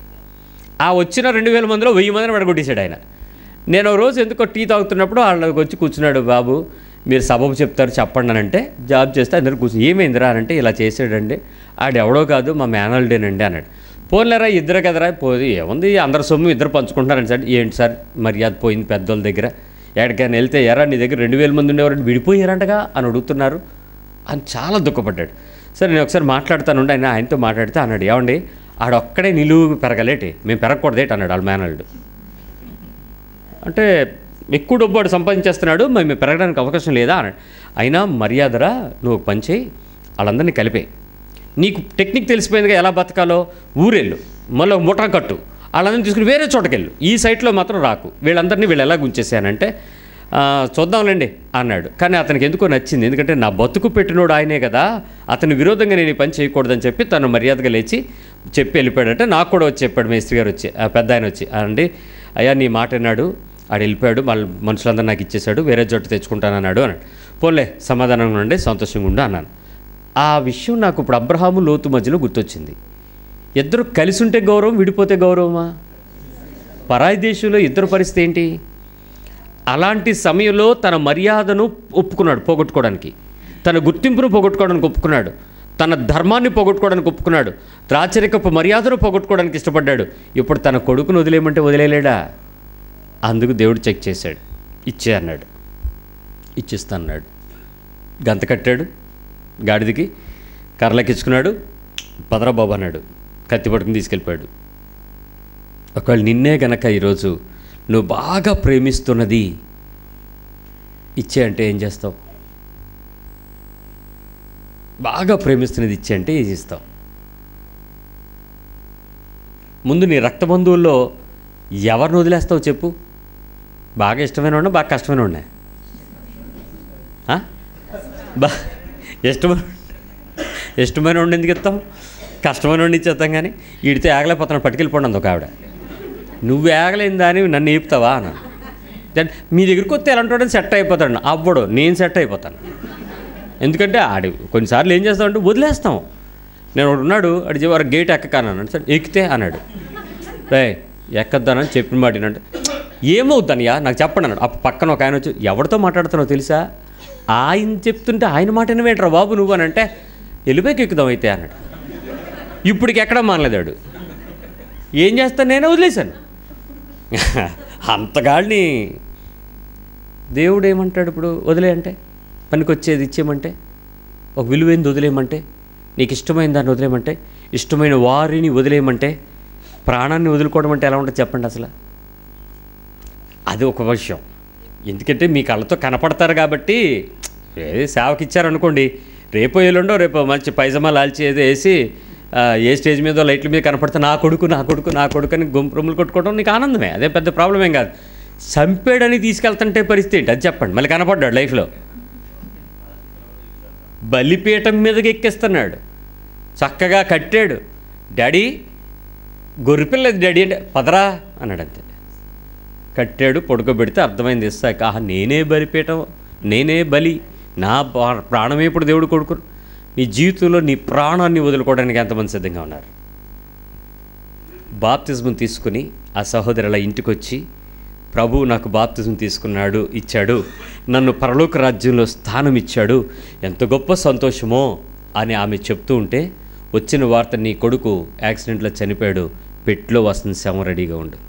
ఆ వచ్చిన రెండు వేల మందిలో వెయ్యి మందిని పడగొట్టేశాడు ఆయన నేను ఓ రోజు ఎందుకో టీ తాగుతున్నప్పుడు వాళ్ళకి వచ్చి కూర్చున్నాడు బాబు మీరు సబబు చెప్తారు చెప్పండి అని అంటే జాబ్ చేస్తే అందరు కూర్చుని ఏమైందిరా అని అంటే ఇలా చేసాడండి ఆడెవడో కాదు మా మేనల్డేనండి అన్నాడు పోలేరా ఇద్దరు కదరా పోయి ఏముంది అందరు సొమ్ము ఇద్దరు పంచుకుంటున్నారని సార్ ఏంటి సార్ మర్యాద పోయింది పెద్దోళ్ళ దగ్గర ఎక్కడికైనా వెళ్తే ఎరా నీ దగ్గర రెండు వేల మంది ఉండేవారు విడిపోయారంటగా అని అడుగుతున్నారు అని చాలా దుఃఖపడ్డాడు సరే నేను ఒకసారి మాట్లాడతాను ఆయన ఆయనతో మాట్లాడితే అన్నాడు ఏమండి ఆడొక్కడే నిలువు పెరగలేటి మేము పెరగకూడదేటి అన్నాడు వాళ్ళ మేనల్డ్ అంటే ఎక్కువ డబ్బు వాడు సంపాదించేస్తున్నాడు మరి మేము పెరగడానికి అవకాశం లేదా అన్నాడు అయినా మర్యాదరా నువ్వు ఒక పని చేయి వాళ్ళందరినీ కలిపే నీకు టెక్నిక్ తెలిసిపోయిందిగా ఎలా బతకాలో ఊరెళ్ళు మళ్ళీ ఒక ముఠా కట్టు వాళ్ళందరినీ తీసుకుని వేరే చోటకెళ్ళు ఈ సైట్లో మాత్రం రాకు వీళ్ళందరినీ వీళ్ళు ఎలా గుంచేసానంటే "ఆ, చూద్దాంలేండి అన్నాడు కానీ అతనికి ఎందుకో నచ్చింది ఎందుకంటే నా బతుకు పెట్టినోడు ఆయనే కదా అతని విరోధంగా నేను ఈ పని చేయకూడదని చెప్పి తను మర్యాదగా లేచి చెప్పి వెళ్ళిపోయాడంటే నాకు కూడా వచ్చి చెప్పాడు మేస్త్రి గారు వచ్చి ఆ పెద్ద ఆయన వచ్చి అండి అయ్యా నీ మాట విన్నాడు ఆడు వెళ్ళిపోయాడు వాళ్ళ మనుషులందరూ నాకు ఇచ్చేశాడు వేరే జట్టు తెచ్చుకుంటానన్నాడు అన్నాడు పోలే సమాధానంగా ఉండి సంతోషంగా ఉండు అన్నాను ఆ విషయం నాకు ఇప్పుడు అబ్రహాము లోతు మధ్యలో గుర్తొచ్చింది ఇద్దరు కలిసి ఉంటే గౌరవం విడిపోతే గౌరవమా పరాయి దేశంలో ఇద్దరు పరిస్థితి ఏంటి అలాంటి సమయంలో తన మర్యాదను ఒప్పుకున్నాడు పోగొట్టుకోవడానికి తన గుర్తింపును పోగొట్టుకోవడానికి ఒప్పుకున్నాడు తన ధర్మాన్ని పోగొట్టుకోవడానికి ఒప్పుకున్నాడు రాచరికపు మర్యాదను పోగొట్టుకోవడానికి ఇష్టపడ్డాడు ఇప్పుడు తన కొడుకును వదిలేయమంటే వదిలేలేడా అందుకు దేవుడు చెక్ చేశాడు ఇచ్చే అన్నాడు ఇచ్చిస్తా అన్నాడు గంత కట్టాడు గాడిదికి కర్రలెక్కించుకున్నాడు పదరా బాబు అన్నాడు కత్తి పట్టుకుని తీసుకెళ్ళిపోయాడు ఒకవేళ నిన్నే గనక ఈరోజు నువ్వు బాగా ప్రేమిస్తున్నది ఇచ్చే అంటే ఏం చేస్తావు బాగా ప్రేమిస్తున్నది ఇచ్చే అంటే ఏం ఇస్తావు ముందు నీ రక్త బంధువుల్లో ఎవరిని వదిలేస్తావు చెప్పు బాగా ఇష్టమైన ఉన్నా బాగా కష్టమైన ఉన్నా బా ఇష్టమైన ఇష్టమైన ఉండి ఎందుకు ఇస్తాం కష్టమైన ఉండి ఇచ్చేస్తాం కానీ వీడితో ఆగలేకపోతున్నాడు పట్టుకెళ్ళిపోండి ఒక ఆవిడ నువ్వు ఆగలేని దాన్ని నన్ను ఏపుతావా అన్న దెన్ మీ దగ్గరికి వస్తే ఎలాంటి సెట్ అయిపోతాడు అవ్వడు నేను సెట్ అయిపోతాను ఎందుకంటే ఆడి కొన్నిసార్లు ఏం చేస్తామంటే వదిలేస్తాం నేను ఒకడు ఉన్నాడు అడి చివరి గేట్ ఎక్కకానన్నాడు సరే ఎక్కితే అన్నాడు రే ఎక్కద్దానని చెప్పిన మాట అంటే ఏమవుతానయ్యా నాకు చెప్పండి అన్నాడు అప్పుడు పక్కన ఒక ఆయన వచ్చి ఎవరితో మాట్లాడుతున్నావు తెలుసా ఆయన చెప్తుంటే ఆయన మాట వినవేంట్రా బాబు నువ్వు అని అంటే వెళ్ళిపోయి ఎక్కుదాం అయితే అన్నాడు ఇప్పటికి ఎక్కడ మానలేదాడు ఏం చేస్తాను నేనే వదిలేశాను అంతగాడిని దేవుడు ఏమంటాడు ఇప్పుడు వదిలే అంటే పనికొచ్చేది ఇచ్చేయమంటే ఒక విలువైంది వదిలేయమంటే నీకు ఇష్టమైన దాన్ని వదిలేయమంటే ఇష్టమైన వారిని వదిలేయమంటే ప్రాణాన్ని వదులుకోవడం అంటే ఎలా ఉంటుంది చెప్పండి అసలు అది ఒక విషయం ఎందుకంటే మీ కళ్ళతో కనపడతారు కాబట్టి ఏ సేవకి ఇచ్చారనుకోండి రేపు ఎల్లుండో రేపు మంచి పైజమా లాల్చి ఏదో వేసి ఆ, ఏ స్టేజ్ మీద లైట్ల మీద కనపడితే నా కొడుకు నా కొడుకు నా కొడుకు అని గుంపురుములు కొట్టుకోవడం నీకు ఆనందమే అదే పెద్ద ప్రాబ్లం ఏం కాదు చంపేడని తీసుకెళ్తుంటే పరిస్థితి ఏంటి అది చెప్పండి మళ్ళీ కనపడ్డాడు లైఫ్లో బలిపీఠం మీదకి ఎక్కిస్తున్నాడు చక్కగా కట్టాడు డాడీ గొర్రెపిల్లది డాడీ అంటే పదరా అన్నాడు అంతే కట్టాడు పడుకోబెడితే అర్థమైంది ఇస్తాక ఆహా నేనే బలిపీఠం నేనే బలి నా పా- ప్రాణమే ఇప్పుడు దేవుడు కొడుకు నీ జీవితంలో నీ ప్రాణాన్ని వదులుకోవడానికి ఎంతమంది సిద్ధంగా ఉన్నారు బాప్తిజం తీసుకుని ఆ సహోదరుల ఇంటికి వచ్చి ప్రభు నాకు బాప్తిజం తీసుకున్నాడు ఇచ్చాడు నన్ను పరలోక రాజ్యంలో స్థానం ఇచ్చాడు ఎంత గొప్ప సంతోషమో అని ఆమె చెప్తూ ఉంటే వచ్చిన వార్త నీ కొడుకు యాక్సిడెంట్లో చనిపోయాడు పెట్లో వస్తుంది శవం రెడీగా ఉండు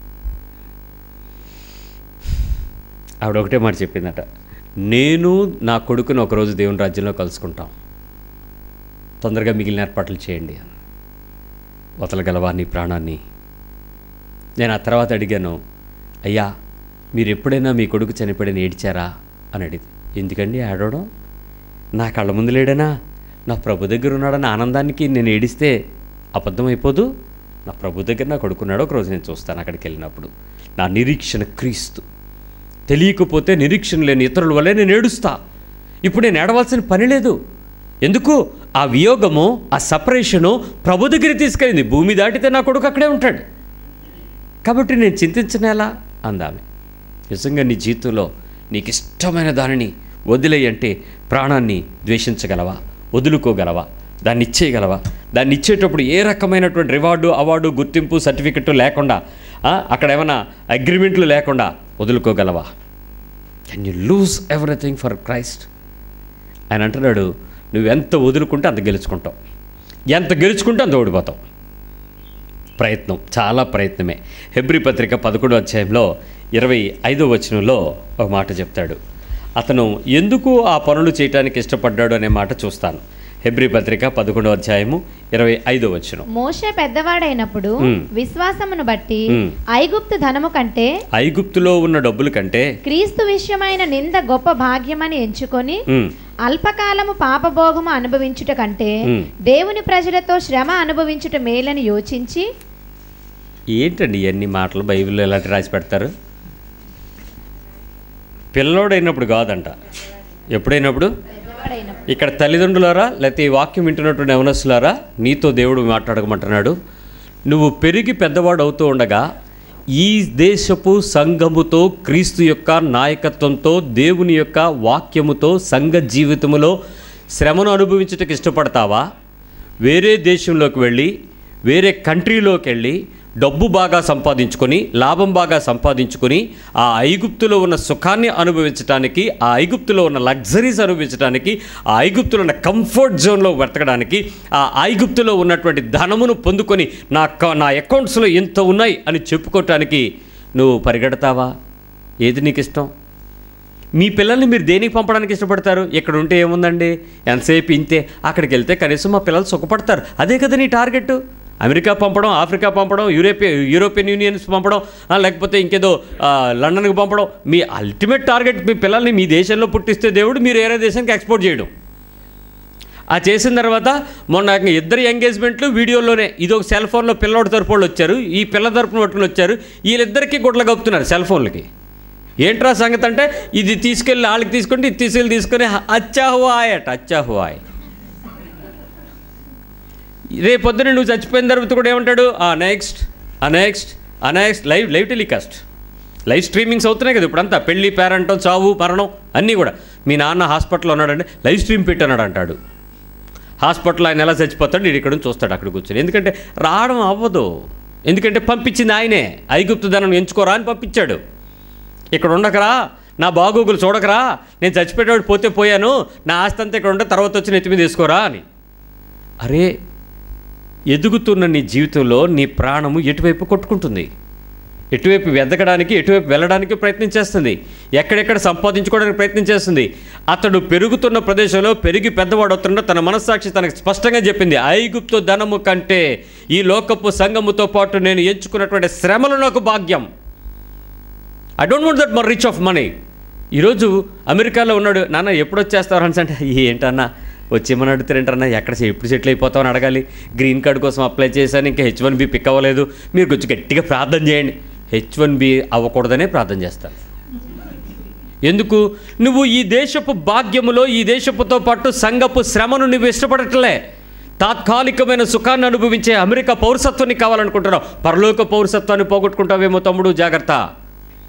ఆవిడ ఒకటే మాట చెప్పిందట నేను నా కొడుకుని ఒకరోజు దేవుని రాజ్యంలో కలుసుకుంటాం తొందరగా మిగిలిన ఏర్పాట్లు చేయండి అని వదలగలవా నీ ప్రాణాన్ని నేను ఆ తర్వాత అడిగాను అయ్యా మీరు ఎప్పుడైనా మీ కొడుకు చనిపోయాడని ఏడ్చారా అని అడిగింది ఎందుకండి ఆడవడం నా కళ్ళ ముందు లేడనా నా ప్రభు దగ్గర ఉన్నాడన్న ఆనందానికి నేను ఏడిస్తే అబద్ధం అయిపోదు నా ప్రభు దగ్గర నా కొడుకున్నాడు ఒకరోజు నేను చూస్తాను అక్కడికి వెళ్ళినప్పుడు నా నిరీక్షణ క్రీస్తు తెలియకపోతే నిరీక్షణ లేని ఇతరుల వల్లే నేను ఏడుస్తా ఇప్పుడు నేను ఏడవలసిన పని లేదు ఎందుకు ఆ వియోగము ఆ సపరేషను ప్రభు దగ్గర తీసుకెళ్ళింది భూమి దాటితే నా కొడుకు అక్కడే ఉంటాడు కాబట్టి నేను చింతించనేలా అందామె నిజంగా నీ జీవితంలో నీకు ఇష్టమైన దానిని వదిలేయంటే ప్రాణాన్ని ద్వేషించగలవా వదులుకోగలవా దాన్ని ఇచ్చేయగలవా దాన్ని ఇచ్చేటప్పుడు ఏ రకమైనటువంటి రివార్డు అవార్డు గుర్తింపు సర్టిఫికెట్ లేకుండా ఆ, అక్కడ ఏమైనా అగ్రిమెంట్లు లేకుండా వదులుకోగలవా can you lose everything for Christ ఆయన అంటున్నాడు నువ్వెంత వదులుకుంటే అంత గెలుచుకుంటావు ఎంత గెలుచుకుంటే అంత ఓడిపోతావు ప్రయత్నం చాలా ప్రయత్నమే హెబ్రి పత్రిక పదకొండో అధ్యాయంలో ఇరవై ఐదో వచనంలో ఒక మాట చెప్తాడు అతను ఎందుకు ఆ పనులు చేయటానికి ఇష్టపడ్డాడు అనే మాట చూస్తాను హెబ్రి పత్రిక పదకొండో అధ్యాయము ఇరవై ఐదో వచనం మోషే పెద్దవాడైనప్పుడు మ్. విశ్వాసమును బట్టి మ్. ఐగుప్తు ధనము కంటే ఐగుప్తులో ఉన్న డబ్బుల కంటే క్రీస్తు విషయమైన నింద గొప్ప భాగ్యమని ఎంచుకొని ఉమ్, అల్పకాలము పాపభోగము అనుభవించుట కంటే మ్. దేవుని ప్రజలతో శ్రమ అనుభవించుట మేలని యోచించి ఏంటండి ఇవన్నీ మాటలు బైబిల్లో ఎలాంటి రాసి పెడతారు పిల్లోడైనప్పుడు కాదంట ఎప్పుడైనప్పుడు పెద్దవాడైనప్పుడు ఇక్కడ తల్లిదండ్రులారా లేకపోతే ఈ వాక్యం వింటున్నటువంటి యవనస్తులారా నీతో దేవుడు మాట్లాడకమంటున్నాడు నువ్వు పెరిగి పెద్దవాడు అవుతూ ఉండగా ఈ దేశపు సంఘముతో క్రీస్తు యొక్క నాయకత్వంతో దేవుని యొక్క వాక్యముతో సంఘ జీవితములో శ్రమను అనుభవించుటకు ఇష్టపడతావా వేరే దేశంలోకి వెళ్ళి వేరే కంట్రీలోకి వెళ్ళి డబ్బు బాగా సంపాదించుకొని లాభం బాగా సంపాదించుకొని ఆ ఐగుప్తులో ఉన్న సుఖాన్ని అనుభవించడానికి ఆ ఐగుప్తులో ఉన్న లగ్జరీస్ అనుభవించడానికి ఆ ఐగుప్తులో ఉన్న కంఫర్ట్ జోన్లో బ్రతకడానికి ఆ ఐగుప్తులో ఉన్నటువంటి ధనమును పొందుకొని నా క- నా అకౌంట్స్లో ఎంత ఉన్నాయి అని చెప్పుకోవటానికి నువ్వు పరిగెడతావా ఏది నీకు ఇష్టం మీ పిల్లల్ని మీరు దేనికి పంపడానికి ఇష్టపడతారు ఇక్కడ ఉంటే ఏముందండి ఎంతసేపు ఇంతే అక్కడికి వెళ్తే కనీసం మా పిల్లలు సుఖపడతారు అదే కదా నీ టార్గెట్ అమెరికా పంపడం ఆఫ్రికా పంపడం యూరోపియన్ యూరోపియన్ యూనియన్స్ పంపడం ఆ, లేకపోతే ఇంకేదో ఆ, లండన్కి పంపడం మీ అల్టిమేట్ టార్గెట్ మీ పిల్లల్ని మీ దేశంలో పుట్టిస్తే దేవుడు మీరు వేరే దేశానికి ఎక్స్పోర్ట్ చేయడం ఆ చేసిన తర్వాత మొన్న ఇద్దరు ఎంగేజ్మెంట్లు వీడియోలోనే ఇది ఒక సెల్ ఫోన్లో పిల్లోడి తరపు వాళ్ళు వచ్చారు ఈ పిల్ల తరపున పట్టుకుని వచ్చారు వీళ్ళిద్దరికీ గుడ్ల కప్పుతున్నారు సెల్ ఫోన్లకి ఏంట్రా సంగతి అంటే ఇది తీసుకెళ్ళి వాళ్ళకి తీసుకుంటే ఇది తీసుకెళ్ళి తీసుకొని అచ్చా హువాయ్ అట అచ్చా హువాయ్ రేపు పొద్దున నువ్వు చచ్చిపోయిన తర్వాత కూడా ఏమంటాడు ఆ నెక్స్ట్ ఆ నెక్స్ట్ ఆ next live live telecast live streamings అవుతున్నాయి కదా ఇప్పుడంతా పెళ్లి పేరంటం చావు మరణం అన్నీ కూడా మీ నాన్న హాస్పిటల్లో ఉన్నాడంటే లైవ్ స్ట్రీమ్ పెట్టన్నాడు అంటాడు హాస్పిటల్ ఆయన ఎలా చచ్చిపోతాడు నేను ఇక్కడ నుంచి చూస్తాడు అక్కడ కూర్చొని ఎందుకంటే రావడం అవ్వదు ఎందుకంటే పంపించింది ఆయనే ఐగుప్తు ధనం ఎంచుకోరా అని పంపించాడు ఇక్కడ ఉండకరా నా బాగోగులు చూడకరా నేను చచ్చిపోయేవాడు పోతే పోయాను నా ఆస్తి అంతా ఇక్కడ ఉంటే తర్వాత వచ్చి నెత్తి మీద వేసుకోరా అని అరే ఎదుగుతున్న నీ జీవితంలో నీ ప్రాణము ఎటువైపు కొట్టుకుంటుంది ఎటువైపు వెతకడానికి ఎటువైపు వెళ్ళడానికి ప్రయత్నం చేస్తుంది ఎక్కడెక్కడ సంపాదించుకోవడానికి ప్రయత్నం చేస్తుంది అతడు పెరుగుతున్న ప్రదేశంలో పెరిగి పెద్దవాడు అవుతున్న తన మనస్సాక్షి తనకు స్పష్టంగా చెప్పింది ఐగుప్తు ధనము కంటే ఈ లోకపు సంఘముతో పాటు నేను ఎంచుకున్నటువంటి శ్రమలు నాకు భాగ్యం ఐ డోంట్ వాంట్ దట్ మర్ రిచ్ ఆఫ్ మనీ ఈరోజు అమెరికాలో ఉన్నాడు నాన్న ఎప్పుడు వచ్చేస్తారు అని అంటే ఏంటన్నా వచ్చేమని అడుగుతారేంటన్నా ఎక్కడ సె- ఎప్పుడు సెటిల్ అయిపోతామని అడగాలి గ్రీన్ కార్డు కోసం అప్లై చేశాను ఇంకా హెచ్ వన్ బి పిక్ అవ్వలేదు మీరు కొంచెం గట్టిగా ప్రార్థన చేయండి హెచ్ వన్ బి అవ్వకూడదనే ప్రార్థన చేస్తాను ఎందుకు నువ్వు ఈ దేశపు భాగ్యములో ఈ దేశపుతో పాటు సంఘపు శ్రమను నువ్వు ఇష్టపడట్లే తాత్కాలికమైన సుఖాన్ని అనుభవించే అమెరికా పౌరసత్వాన్ని కావాలనుకుంటున్నావు పరలోక పౌరసత్వాన్ని పోగొట్టుకుంటావేమో తమ్ముడు జాగ్రత్త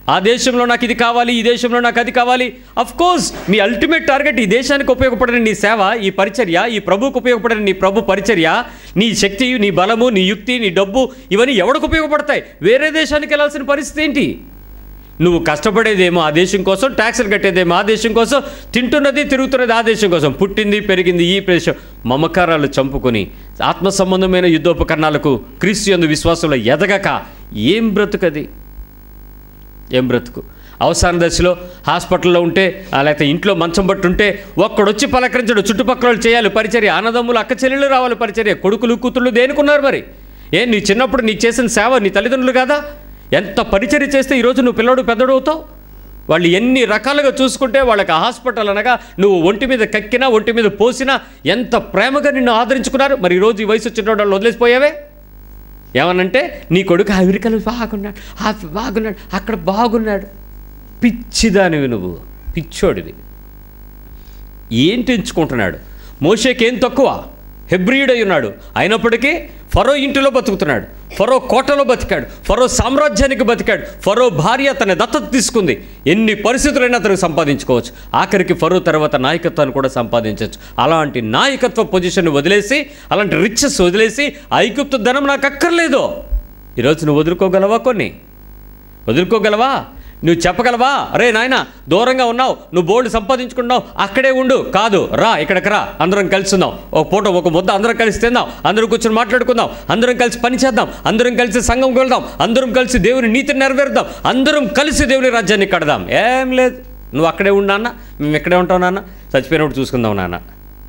ఆ దేశంలో నాకు ఇది కావాలి ఈ దేశంలో నాకు అది కావాలి అఫ్ కోర్స్ మీ అల్టిమేట్ టార్గెట్ ఈ దేశానికి ఉపయోగపడని నీ సేవ ఈ పరిచర్య ఈ ప్రభుకు ఉపయోగపడని నీ ప్రభు పరిచర్య నీ శక్తి నీ బలము నీ యుక్తి నీ డబ్బు ఇవన్నీ ఎవడికి ఉపయోగపడతాయి వేరే దేశానికి వెళ్ళాల్సిన పరిస్థితి ఏంటి నువ్వు కష్టపడేదేమో ఆ దేశం కోసం ట్యాక్సులు కట్టేదేమో ఆ దేశం కోసం తింటున్నది తిరుగుతున్నది ఆ దేశం కోసం పుట్టింది పెరిగింది ఈ దేశం మమకారాలు చంపుకొని ఆత్మ సంబంధమైన యుద్ధోపకరణాలకు క్రీస్తు యందు విశ్వాసంలో ఎదగక ఏం బ్రతుకది ఏం బ్రతుకు అవసాన దశలో హాస్పిటల్లో ఉంటే ఆ లేకపోతే ఇంట్లో మంచం పట్టుంటే ఒక్కడొచ్చి పలకరించడు చుట్టుపక్కల వాళ్ళు చేయాలి పరిచర్య అన్నదమ్ములు అక్క చెల్లెళ్ళు రావాలి పరిచర్య కొడుకులు కూతుళ్ళు దేనికున్నారు మరి ఏ నీ చిన్నప్పుడు నీకు చేసిన సేవ నీ తల్లిదండ్రులు కాదా ఎంత పరిచర్య చేస్తే ఈరోజు నువ్వు పిల్లడు పెద్దడు అవుతావు వాళ్ళు ఎన్ని రకాలుగా చూసుకుంటే వాళ్ళకి ఆ హాస్పిటల్ అనగా నువ్వు ఒంటి మీద కక్కినా ఒంటి మీద పోసినా ఎంత ప్రేమగా నిన్ను ఆదరించుకున్నారు మరి ఈరోజు ఈ వయసు వచ్చిన వాళ్ళు వదిలేసిపోయావే ఏమనంటే నీ కొడుకు అమెరికాలో బాగున్నాడు ఆ బాగున్నాడు అక్కడ బాగున్నాడు పిచ్చిదానివి నువ్వు పిచ్చోడివి ఏంటి ఎంచుకుంటున్నాడు మోషేకి ఏం తక్కువ హెబ్రియుడై ఉన్నాడు అయినప్పటికీ ఫరో ఇంటిలో బతుకుతున్నాడు ఫరో కోటలో బతికాడు ఫరో సామ్రాజ్యానికి బతికాడు ఫరో భార్య తన దత్తత తీసుకుంది ఎన్ని పరిస్థితులైనా అతనికి సంపాదించుకోవచ్చు ఆఖరికి ఫరో తర్వాత నాయకత్వాన్ని కూడా సంపాదించవచ్చు అలాంటి నాయకత్వ పొజిషన్ వదిలేసి అలాంటి రిచెస్ వదిలేసి ఐగుప్తు ధనం నాకు అక్కర్లేదు ఈరోజు నువ్వు వదులుకోగలవా కొన్ని వదులుకోగలవా నువ్వు చెప్పగలవా అరే నాయన దూరంగా ఉన్నావు నువ్వు బోల్డ్ సంపాదించుకున్నావు అక్కడే ఉండు కాదు రా ఇక్కడికి రా అందరం కలిసి ఉందాం ఒక పూట ఒక ముద్ద అందరం కలిసి తిందాం అందరం కూర్చొని మాట్లాడుకుందాం అందరం కలిసి పని చేద్దాం అందరం కలిసి సంఘం వెళ్దాం అందరం కలిసి దేవుని నీతిని నెరవేరుదాం అందరం కలిసి దేవుని రాజ్యాన్ని కడదాం ఏం లేదు నువ్వు అక్కడే ఉండు నాన్న మేము ఇక్కడే ఉంటాం నాన్న చచ్చిపోయినప్పుడు చూసుకుందాం నాన్న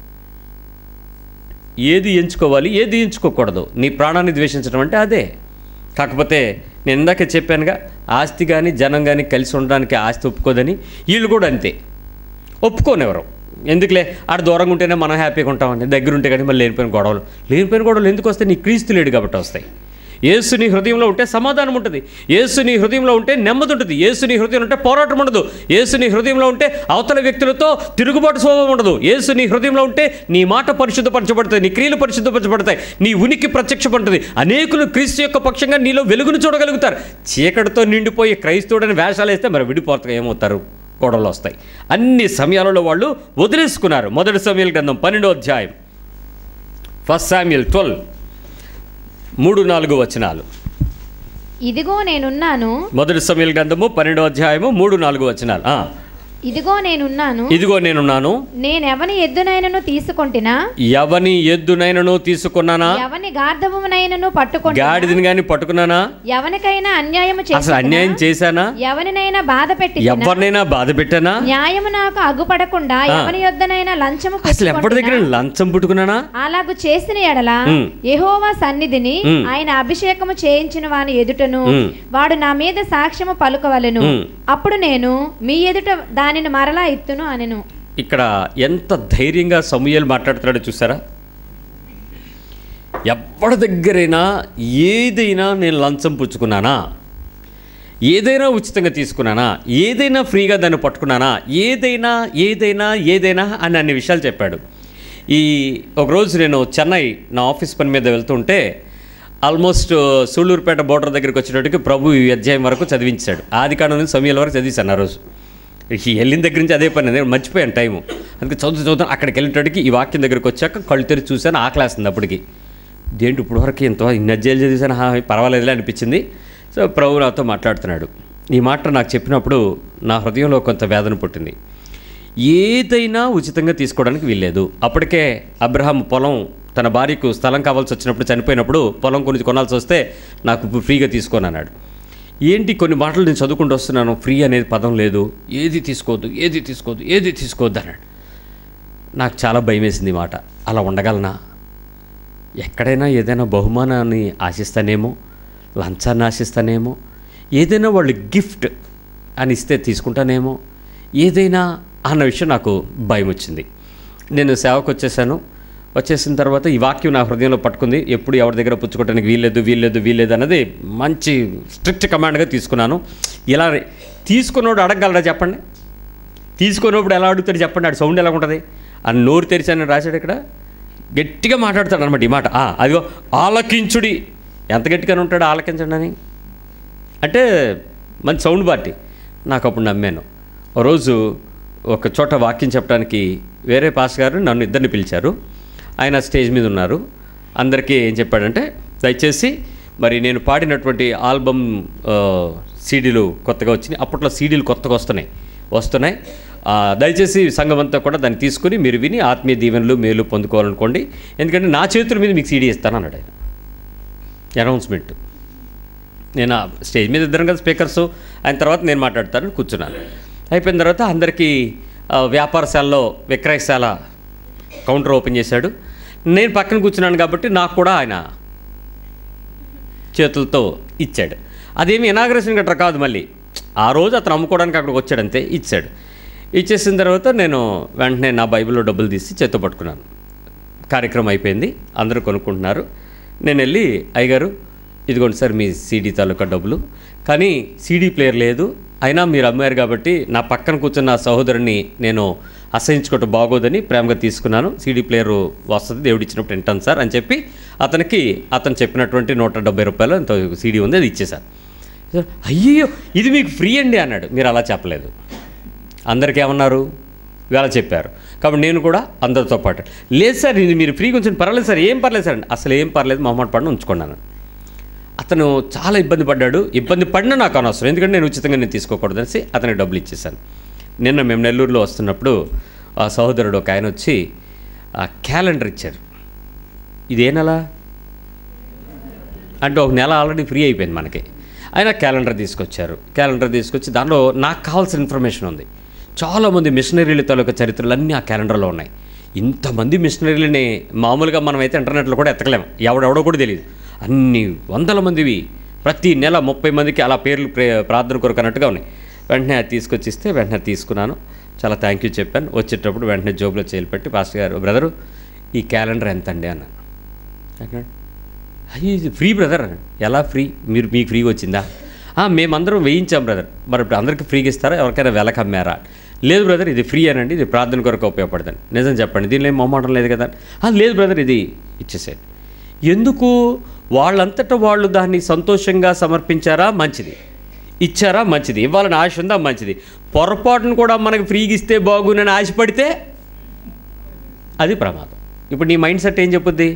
ఏది ఎంచుకోవాలి ఏది ఎంచుకోకూడదు నీ ప్రాణాన్ని ద్వేషించడం అంటే అదే కాకపోతే నేను ఇందాక చెప్పానుగా ఆస్తి కానీ జనం కానీ కలిసి ఉండడానికి ఆస్తి ఒప్పుకోదని వీళ్ళు కూడా అంతే ఒప్పుకోనివ్వరు ఎందుకులే ఆడ దూరంగా ఉంటేనే మనం హ్యాపీగా ఉంటామండి దగ్గర ఉంటే కానీ మళ్ళీ లేనిపోయిన గొడవలు లేనిపోయిన గొడవలు ఎందుకు వస్తాయి నీ క్రీస్తు లేడు కాబట్టి వస్తాయి యేసు నీ హృదయంలో ఉంటే సమాధానం ఉంటుంది యేసు నీ హృదయంలో ఉంటే నెమ్మది ఉంటుంది యేసు నీ హృదయంలో ఉంటే పోరాటం ఉండదు యేసు నీ హృదయంలో ఉంటే అవతల వ్యక్తులతో తిరుగుబాటు స్వభావం ఉండదు యేసు నీ హృదయంలో ఉంటే నీ మాట పరిశుద్ధపరచబడుతుంది నీ క్రియలు పరిశుద్ధపరచబడతాయి నీ ఉనికి ప్రత్యక్షపడుతుంది అనేకులు క్రీస్తు యొక్క పక్షంగా నీలో వెలుగును చూడగలుగుతారు చీకటితో నిండిపోయి క్రైస్తవుడని వేషాలు వేస్తే మరి విడిపోతారు ఏమవుతారు గొడవలు వస్తాయి అన్ని సమయాలలో వాళ్ళు వదిలేసుకున్నారు మొదటి సమయాల గ్రంథం పన్నెండో అధ్యాయం ఫస్ట్ సామ్యుల్ ట్వెల్వ్ మూడు నాలుగు వచనాలు ఇదిగో నేనున్నాను మొదటి సమయాల గ్రంథము పన్నెండో అధ్యాయము మూడు నాలుగు వచనాలు ఆ, ఇదిగో నేనున్నాను ఇదిగో నేనున్నాను నేనెవని ఎద్దునైనను తీసుకొంటినా ఎవని ఎద్దునైనను తీసుకున్నానా ఎవని గార్ధమునైనను పట్టుకొంటినా గాడిదని గాని పట్టుకున్నానా ఎవనికైనా అన్యాయము అసలు అన్యాయం చేసి చేశానా ఎవరినైనా బాధ పెట్టి ఎవరినైనా బాధ పెట్టానా న్యాయము నాకు అగ్గుపడకుండా ఆ. ఎవని యొద్దనైనా లంచము అసలు ఎవరి దగ్గర పుచ్చుకొంటినా, లంచం పుట్టుకున్నానా అలాగు చేసిన ఎడల ఉమ్. యెహోవా సన్నిధిని ఉమ్. ఆయన అభిషేకము చేయించిన వాని ఎదుటను ఉమ్. వాడు నా మీద సాక్ష్యము పలుకవలెను ఉమ్. అప్పుడు నేను మీ ఎదుట దానిని మరలా ఇత్తును అనెను ఇక్కడ ఎంత ధైర్యంగా సమూహలు మాట్లాడుతున్నాడో చూసారా ఎవరి దగ్గరైనా ఏదైనా నేను లంచం పుచ్చుకున్నానా ఏదైనా ఉచితంగా తీసుకున్నానా ఏదైనా ఫ్రీగా దాన్ని పట్టుకున్నానా ఏదైనా ఏదైనా ఏదైనా అని అన్ని విషయాలు చెప్పాడు ఈ ఒకరోజు నేను చెన్నై నా ఆఫీస్ పని మీద వెళ్తుంటే ఆల్మోస్ట్ సూళ్ళూరుపేట బోర్డర్ దగ్గరికి వచ్చేటప్పటికి ప్రభు ఈ అధ్యాయం వరకు చదివించాడు ఆది కాండం నుంచి సమయాల వరకు చదివిస్తాను ఆ రోజు ఈ వెళ్ళిన దగ్గర నుంచి అదే పని నేను మర్చిపోయాను టైము అందుకే చదువుతూ చదువుతాను అక్కడికి వెళ్ళేటప్పటికి ఈ వాక్యం దగ్గరికి వచ్చాక కళ్ళు తెరిచి చూశాను ఆకలేస్తుంది అప్పటికి దేంటి ఇప్పుడు వరకు ఇంత ఇన్ని అధ్యాయులు చదివాను హా, పర్వాలేదులే అనిపించింది సో ప్రభు నాతో మాట్లాడుతున్నాడు ఈ మాట నాకు చెప్పినప్పుడు నా హృదయంలో కొంత వేదన పుట్టింది ఏదైనా ఉచితంగా తీసుకోవడానికి వీల్లేదు అప్పటికే అబ్రహాం పొలం తన భార్యకు స్థలం కావాల్సి వచ్చినప్పుడు చనిపోయినప్పుడు పొలం కొన్ని కొనాల్సి వస్తే నాకు ఇప్పుడు ఫ్రీగా తీసుకోను అన్నాడు ఏంటి కొన్ని మాటలు నేను చదువుకుంటూ వస్తున్నాను ఫ్రీ అనేది పదం లేదు ఏది తీసుకోవద్దు ఏది తీసుకోవద్దు ఏది తీసుకోవద్దు అన్నాడు నాకు చాలా భయం వేసింది ఈ మాట అలా ఉండగలనా ఎక్కడైనా ఏదైనా బహుమానాన్ని ఆశిస్తానేమో లంచాన్ని ఆశిస్తానేమో ఏదైనా వాళ్ళు గిఫ్ట్ అని ఇస్తే తీసుకుంటానేమో ఏదైనా అన్న విషయం నాకు భయం వచ్చింది నేను సేవకు వచ్చేసాను వచ్చేసిన తర్వాత ఈ వాక్యం నా హృదయంలో పట్టుకుంది ఎప్పుడు ఎవరి దగ్గర పుచ్చుకోవడానికి వీల్లేదు వీల్లేదు వీల్లేదు అన్నది మంచి స్ట్రిక్ట్ కమాండ్గా తీసుకున్నాను ఇలా తీసుకున్నోడు అడగగలరా చెప్పండి తీసుకున్నప్పుడు ఎలా అడుగుతాడు చెప్పండి ఆడు సౌండ్ ఎలా ఉంటుంది అని నోరు తెరిచాను రాశాడు ఇక్కడ గట్టిగా మాట్లాడతాడు అనమాట ఈ మాట ఆ, అదిగో ఆలకించుడి ఎంత గట్టిగానే ఉంటాడు ఆలకించండి అని అంటే మంచి సౌండ్ పార్టీ నాకు అప్పుడు నమ్మాను ఓ రోజు ఒక చోట వాక్యం చెప్పడానికి వేరే పాస్ గారు నన్ను ఇద్దరిని పిలిచారు ఆయన స్టేజ్ మీద ఉన్నారు అందరికీ ఏం చెప్పాడంటే దయచేసి మరి నేను పాడినటువంటి ఆల్బమ్ ఆ, సీడీలు కొత్తగా వచ్చినాయి అప్పట్లో సీడీలు కొత్తగా వస్తున్నాయి వస్తున్నాయి ఆ, దయచేసి సంఘం అంతా కూడా దాన్ని తీసుకుని మీరు విని ఆత్మీయ దీవెనలు మేలు పొందుకోవాలనుకోండి ఎందుకంటే నా చేతుల మీద మీకు సీడీ ఇస్తాను అన్నాడు ఆయన అనౌన్స్మెంట్ నేను ఆ స్టేజ్ మీద ఇద్దరం కదా స్పీకర్స్ ఆయన తర్వాత నేను మాట్లాడతాను కూర్చున్నాను అయిపోయిన తర్వాత అందరికీ ఆ, వ్యాపారశాలలో విక్రయశాల కౌంటర్ ఓపెన్ చేశాడు నేను పక్కన కూర్చున్నాను కాబట్టి నాకు కూడా ఆయన చేతులతో ఇచ్చాడు అదేమి ఇనాగ్రేషన్ గట్రా కాదు మళ్ళీ ఆ రోజు అతను అమ్ముకోవడానికి అక్కడికి వచ్చాడంతే ఇచ్చాడు ఇచ్చేసిన తర్వాత నేను వెంటనే నా బైబిల్లో డబ్బులు తీసి చేత్తో పట్టుకున్నాను కార్యక్రమం అయిపోయింది అందరూ కొనుక్కుంటున్నారు నేను వెళ్ళి అయ్యగారు ఇదిగోండి సార్ మీ సీడీ తాలూకా డబ్బులు కానీ సీడీ ప్లేయర్ లేదు అయినా మీరు అమ్మారు కాబట్టి నా పక్కన కూర్చున్న నా సహోదరుని నేను అసహించుకోవటం బాగోదని ప్రేమగా తీసుకున్నాను సీడీ ప్లేయర్ వస్తుంది దేవుడు ఇచ్చినప్పుడు వింటాను సార్ అని చెప్పి అతనికి అతను చెప్పినటువంటి నూట డెబ్బై రూపాయలు అంత సీడీ ఉంది అది ఇచ్చేశాను అయ్యో ఇది మీకు ఫ్రీ అండి అన్నాడు మీరు అలా చెప్పలేదు అందరికీ ఏమన్నారు ఇవాళ చెప్పారు కాబట్టి నేను కూడా అందరితో పాటు లేదు సార్ ఇది మీరు ఫ్రీగా ఉంచండి పర్వాలేదు సార్ ఏం పర్లేదు సార్ అసలు ఏం పర్లేదు మొహమాట పడిన ఉంచుకున్నాను అతను చాలా ఇబ్బంది పడ్డాడు ఇబ్బంది పడినా నాకు అనవసరం ఎందుకంటే నేను ఉచితంగా నేను తీసుకోకూడదు అనేసి అతనికి డబ్బులు ఇచ్చేసాను నిన్న మేము నెల్లూరులో వస్తున్నప్పుడు ఆ సహోదరుడు ఒక ఆయన వచ్చి ఆ క్యాలెండర్ ఇచ్చారు ఇదే నెల అంటే ఒక నెల ఆల్రెడీ ఫ్రీ అయిపోయింది మనకి ఆయన క్యాలెండర్ తీసుకొచ్చారు క్యాలెండర్ తీసుకొచ్చి దానిలో నాకు కావాల్సిన ఇన్ఫర్మేషన్ ఉంది చాలామంది మిషనరీల తాలూకా చరిత్రలు అన్నీ ఆ క్యాలెండర్లో ఉన్నాయి ఇంతమంది మిషనరీలని మామూలుగా మనం అయితే ఇంటర్నెట్లో కూడా ఎత్తకలేము ఎవడెవడో కూడా తెలియదు అన్ని వందల మందివి ప్రతి నెల ముప్పై మందికి అలా పేర్లు ప్రే- ప్రార్థన కొరకు అన్నట్టుగా ఉన్నాయి వెంటనే అది తీసుకొచ్చి ఇస్తే వెంటనే తీసుకున్నాను చాలా థ్యాంక్ యూ చెప్పాను వచ్చేటప్పుడు వెంటనే జోబులో చేలు పెట్టి పాస్టర్ గారు బ్రదరు ఈ క్యాలెండర్ ఎంత అండి అన్నాను అన్నాడు అయ్యి ఇది ఫ్రీ బ్రదర్ అన్నాడు ఎలా ఫ్రీ మీరు మీకు ఫ్రీగా వచ్చిందా "ఆ, మేమందరం వేయించాం బ్రదర్ మరి ఇప్పుడు అందరికీ ఫ్రీగా ఇస్తారా ఎవరికైనా వెలక అమ్మారా లేదు బ్రదర్ ఇది ఫ్రీ అనండి ఇది ప్రార్థన కొరకు ఉపయోగపడుతుంది నిజం చెప్పండి దీనిలో ఏం మొహమాటం లేదు కదా "ఆ, లేదు బ్రదర్ ఇది ఇచ్చేసేయండి ఎందుకు వాళ్ళంతటా వాళ్ళు దాన్ని సంతోషంగా సమర్పించారా మంచిది ఇచ్చారా మంచిది ఇవ్వాలని ఆశ ఉందా మంచిది పొరపాటును కూడా మనకి ఫ్రీగా ఇస్తే బాగునని ఆశపడితే అది ప్రమాదం ఇప్పుడు నీ మైండ్ సెట్ ఏం చెప్పుద్ది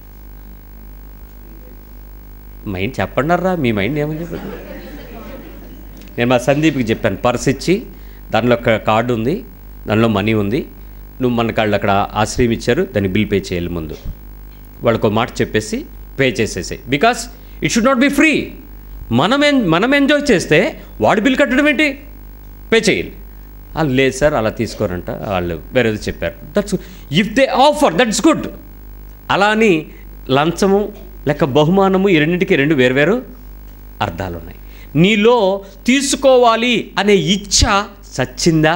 మైండ్ చెప్పండర్రా మీ మైండ్ ఏమని చెప్పదు నేను మా సందీప్కి చెప్పాను పర్స్ ఇచ్చి దానిలో ఒక కార్డు ఉంది దానిలో మనీ ఉంది నువ్వు మన కాళ్ళు అక్కడ ఆశ్రయం ఇచ్చారు దాన్ని బిల్ పే చేయాలి ముందు వాళ్ళకు ఒక మాట చెప్పేసి పే చేసేసాయి because it should not be free మనం ఎన్ మనం ఎంజాయ్ చేస్తే వాడు బిల్ కట్టడం ఏంటి పే చేయాలి వాళ్ళు లేదు సార్ అలా తీసుకోరంట వాళ్ళు వేరేది చెప్పారు that's if they offer that's good అలా అని లంచము లేక బహుమానము ఈ రెండింటికి రెండు వేరువేరు అర్థాలు ఉన్నాయి నీలో తీసుకోవాలి అనే ఇచ్ఛ సచ్చిందా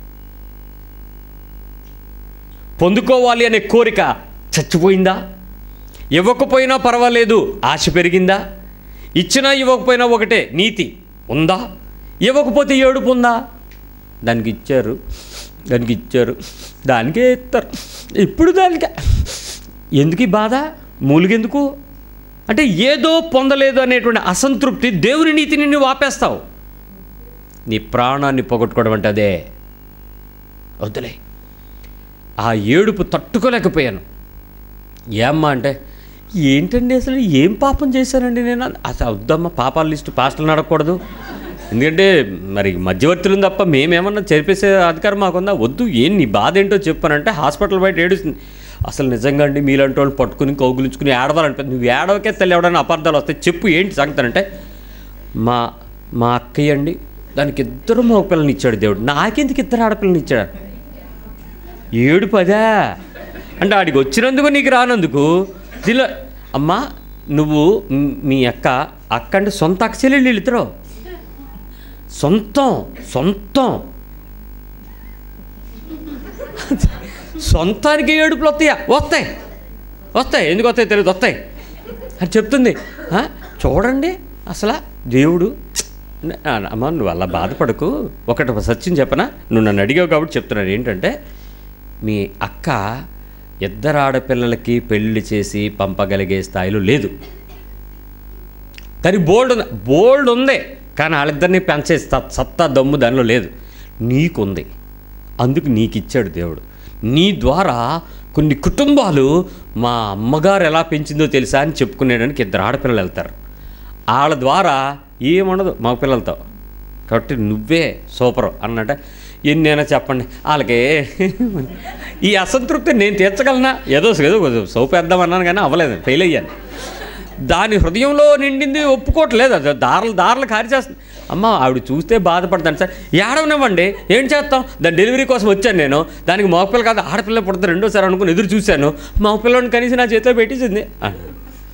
పొందుకోవాలి అనే కోరిక చచ్చిపోయిందా ఇవ్వకపోయినా పర్వాలేదు ఆశ పెరిగిందా ఇచ్చినా ఇవ్వకపోయినా ఒకటే నీతి ఉందా ఇవ్వకపోతే ఏడుపు ఉందా దానికి ఇచ్చారు దానికి ఇచ్చారు దానికే ఇస్తారు ఇప్పుడు దానికే ఎందుకు ఈ బాధ మూలిగెందుకు అంటే ఏదో పొందలేదు అనేటువంటి అసంతృప్తి దేవుని నీతిని నువ్వు ఆపేస్తావు నీ ప్రాణాన్ని పోగొట్టుకోవడం అంటే అదే వద్దులే ఆ ఏడుపు తట్టుకోలేకపోయాను ఏమ్మా అంటే ఏంటండి అసలు ఏం పాపం చేశానండి నేను అసలు వద్దమ్మా పాపాల లిస్టు పాస్టర్లు నడకూడదు ఎందుకంటే మరి మధ్యవర్తులు తప్ప మేమేమన్నా చేర్పేసే అధికారం మాకుందా వద్దు ఏం నీ బాధ ఏంటో చెప్పానంటే హాస్పిటల్ బయట ఏడుస్తుంది అసలు నిజంగా అండి మీలాంటి వాళ్ళు పట్టుకుని కౌగులించుకుని ఏడవాలంటే నువ్వు ఏడవకే తల్లి ఎవడైనా అపార్థాలు వస్తాయి చెప్పు ఏంటి సంగతి అంటే మా మా అక్కయ్య అండి దానికి ఇద్దరు మగ పిల్లల్ని ఇచ్చాడు దేవుడు నాకెందుకు ఇద్దరు ఆడపిల్లని ఇచ్చాడు ఏడు పదా అంటే ఆడికి వచ్చినందుకు నీకు రానందుకు దీనిలో అమ్మా నువ్వు మ్- మీ అక్క అక్క అంటే సొంత అక్క చెల్లెళ్ళు ఇద్దరు సొంతం సొంతం సొంతానికి ఏడుపులు వస్తాయా వస్తాయి వస్తాయి ఎందుకు వస్తాయి తెలియదు వస్తాయి అని చెప్తుంది ఆ, చూడండి అసలు దేవుడు ఆ, అమ్మ నువ్వు అలా బాధపడకు ఒకటి సత్యం చెప్పనా నువ్వు నన్ను అడిగావు కాబట్టి చెప్తున్నాను ఏంటంటే మీ అక్క ఇద్దరు ఆడపిల్లలకి పెళ్లి చేసి పంపగలిగే స్థాయిలో లేదు కానీ బోల్డ్ ఉంది బోల్డ్ ఉంది కానీ వాళ్ళిద్దరిని పెంచే సత్- సత్తా దమ్ము దానిలో లేదు నీకుంది అందుకు నీకు ఇచ్చాడు దేవుడు నీ ద్వారా కొన్ని కుటుంబాలు మా అమ్మగారు ఎలా పెంచిందో తెలుసా అని చెప్పుకునేడానికి ఇద్దరు ఆడపిల్లలు వెళ్తారు వాళ్ళ ద్వారా ఏముండదు మగ పిల్లలతో కాబట్టి నువ్వే సూపర్ అన్నట ఎన్నైనా చెప్పండి వాళ్ళకి ఈ అసంతృప్తి నేను తీర్చగలనా ఏదో ఏదో సోపేద్దాం అన్నాను కానీ అవ్వలేదు ఫెయిల్ అయ్యాను దాని హృదయంలో నిండింది ఒప్పుకోవట్లేదు అది దారులు దారులు కారి చేస్తుంది అమ్మ ఆవిడ చూస్తే బాధపడతాను సార్ ఏడవనివ్వండి ఏం చేస్తాం దాని డెలివరీ కోసం వచ్చాను నేను దానికి మగపిల్ల కాదు ఆడపిల్ల పుడతా రెండోసారి అనుకుని ఎదురు చూశాను మగపిల్లని కనీసం నా చేతిలో పెట్టించింది అన్నాడు.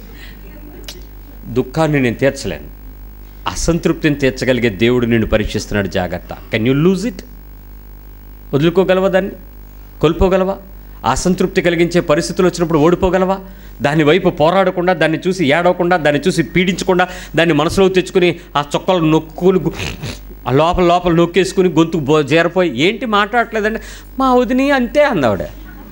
దుఃఖాన్ని నేను తీర్చలేను అసంతృప్తిని తీర్చగలిగే దేవుడు నిన్ను పరీక్షిస్తున్నాడు జాగ్రత్త కెన్ యూ లూజ్ ఇట్ వదులుకోగలవా దాన్ని కోల్పోగలవా అసంతృప్తి కలిగించే పరిస్థితులు వచ్చినప్పుడు ఓడిపోగలవా దాని వైపు పోరాడకుండా దాన్ని చూసి ఏడవకుండా దాన్ని చూసి పీడించకుండా దాన్ని మనసులో తెచ్చుకుని ఆ చొక్కలు నొక్కులు గు- ఆ లోపల లోపల నొక్కేసుకుని గొంతు బో చేరిపోయి ఏంటి మాట్లాడట్లేదంటే మా వదిని అంతే అందావిడ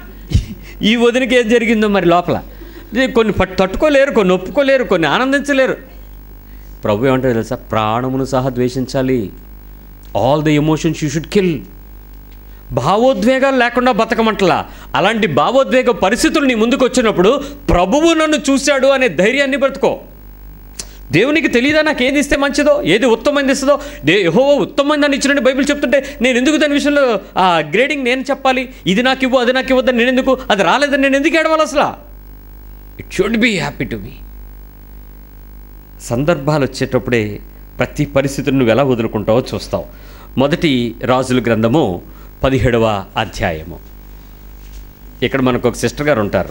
ఈ వదినకి ఏం జరిగిందో మరి లోపల ఇది కొన్ని పట్టు తట్టుకోలేరు కొన్ని ఒప్పుకోలేరు కొన్ని ఆనందించలేరు ప్రభు ఏమంటారు తెలుసా ప్రాణమును సహా ద్వేషించాలి all the emotions you should kill భావోద్వేగాలు లేకుండా బతకమంటలా అలాంటి భావోద్వేగ పరిస్థితులు నీ ముందుకు వచ్చినప్పుడు ప్రభువు నన్ను చూశాడు అనే ధైర్యాన్ని బ్రతుకో దేవునికి తెలియదా నాకు ఏది ఇస్తే మంచిదో ఏది ఉత్తమైంది ఇస్తుందో దే యహో ఉత్తమైంది అని ఇచ్చినట్టు బైబిల్ చెప్తుంటే నేను ఎందుకు దాని విషయంలో ఆ గ్రేడింగ్ నేను చెప్పాలి ఇది నాకు ఇవ్వు అది నాకు ఇవ్వద్దని నేను ఎందుకు అది రాలేదని నేను ఎందుకు ఏడవాలి అసలు it should be happy to me సందర్భాలు వచ్చేటప్పుడే ప్రతి పరిస్థితిని నువ్వు ఎలా వదులుకుంటావో చూస్తావు మొదటి రాజుల గ్రంథము పదిహేడవ అధ్యాయము ఇక్కడ మనకు ఒక సిస్టర్ గారు ఉంటారు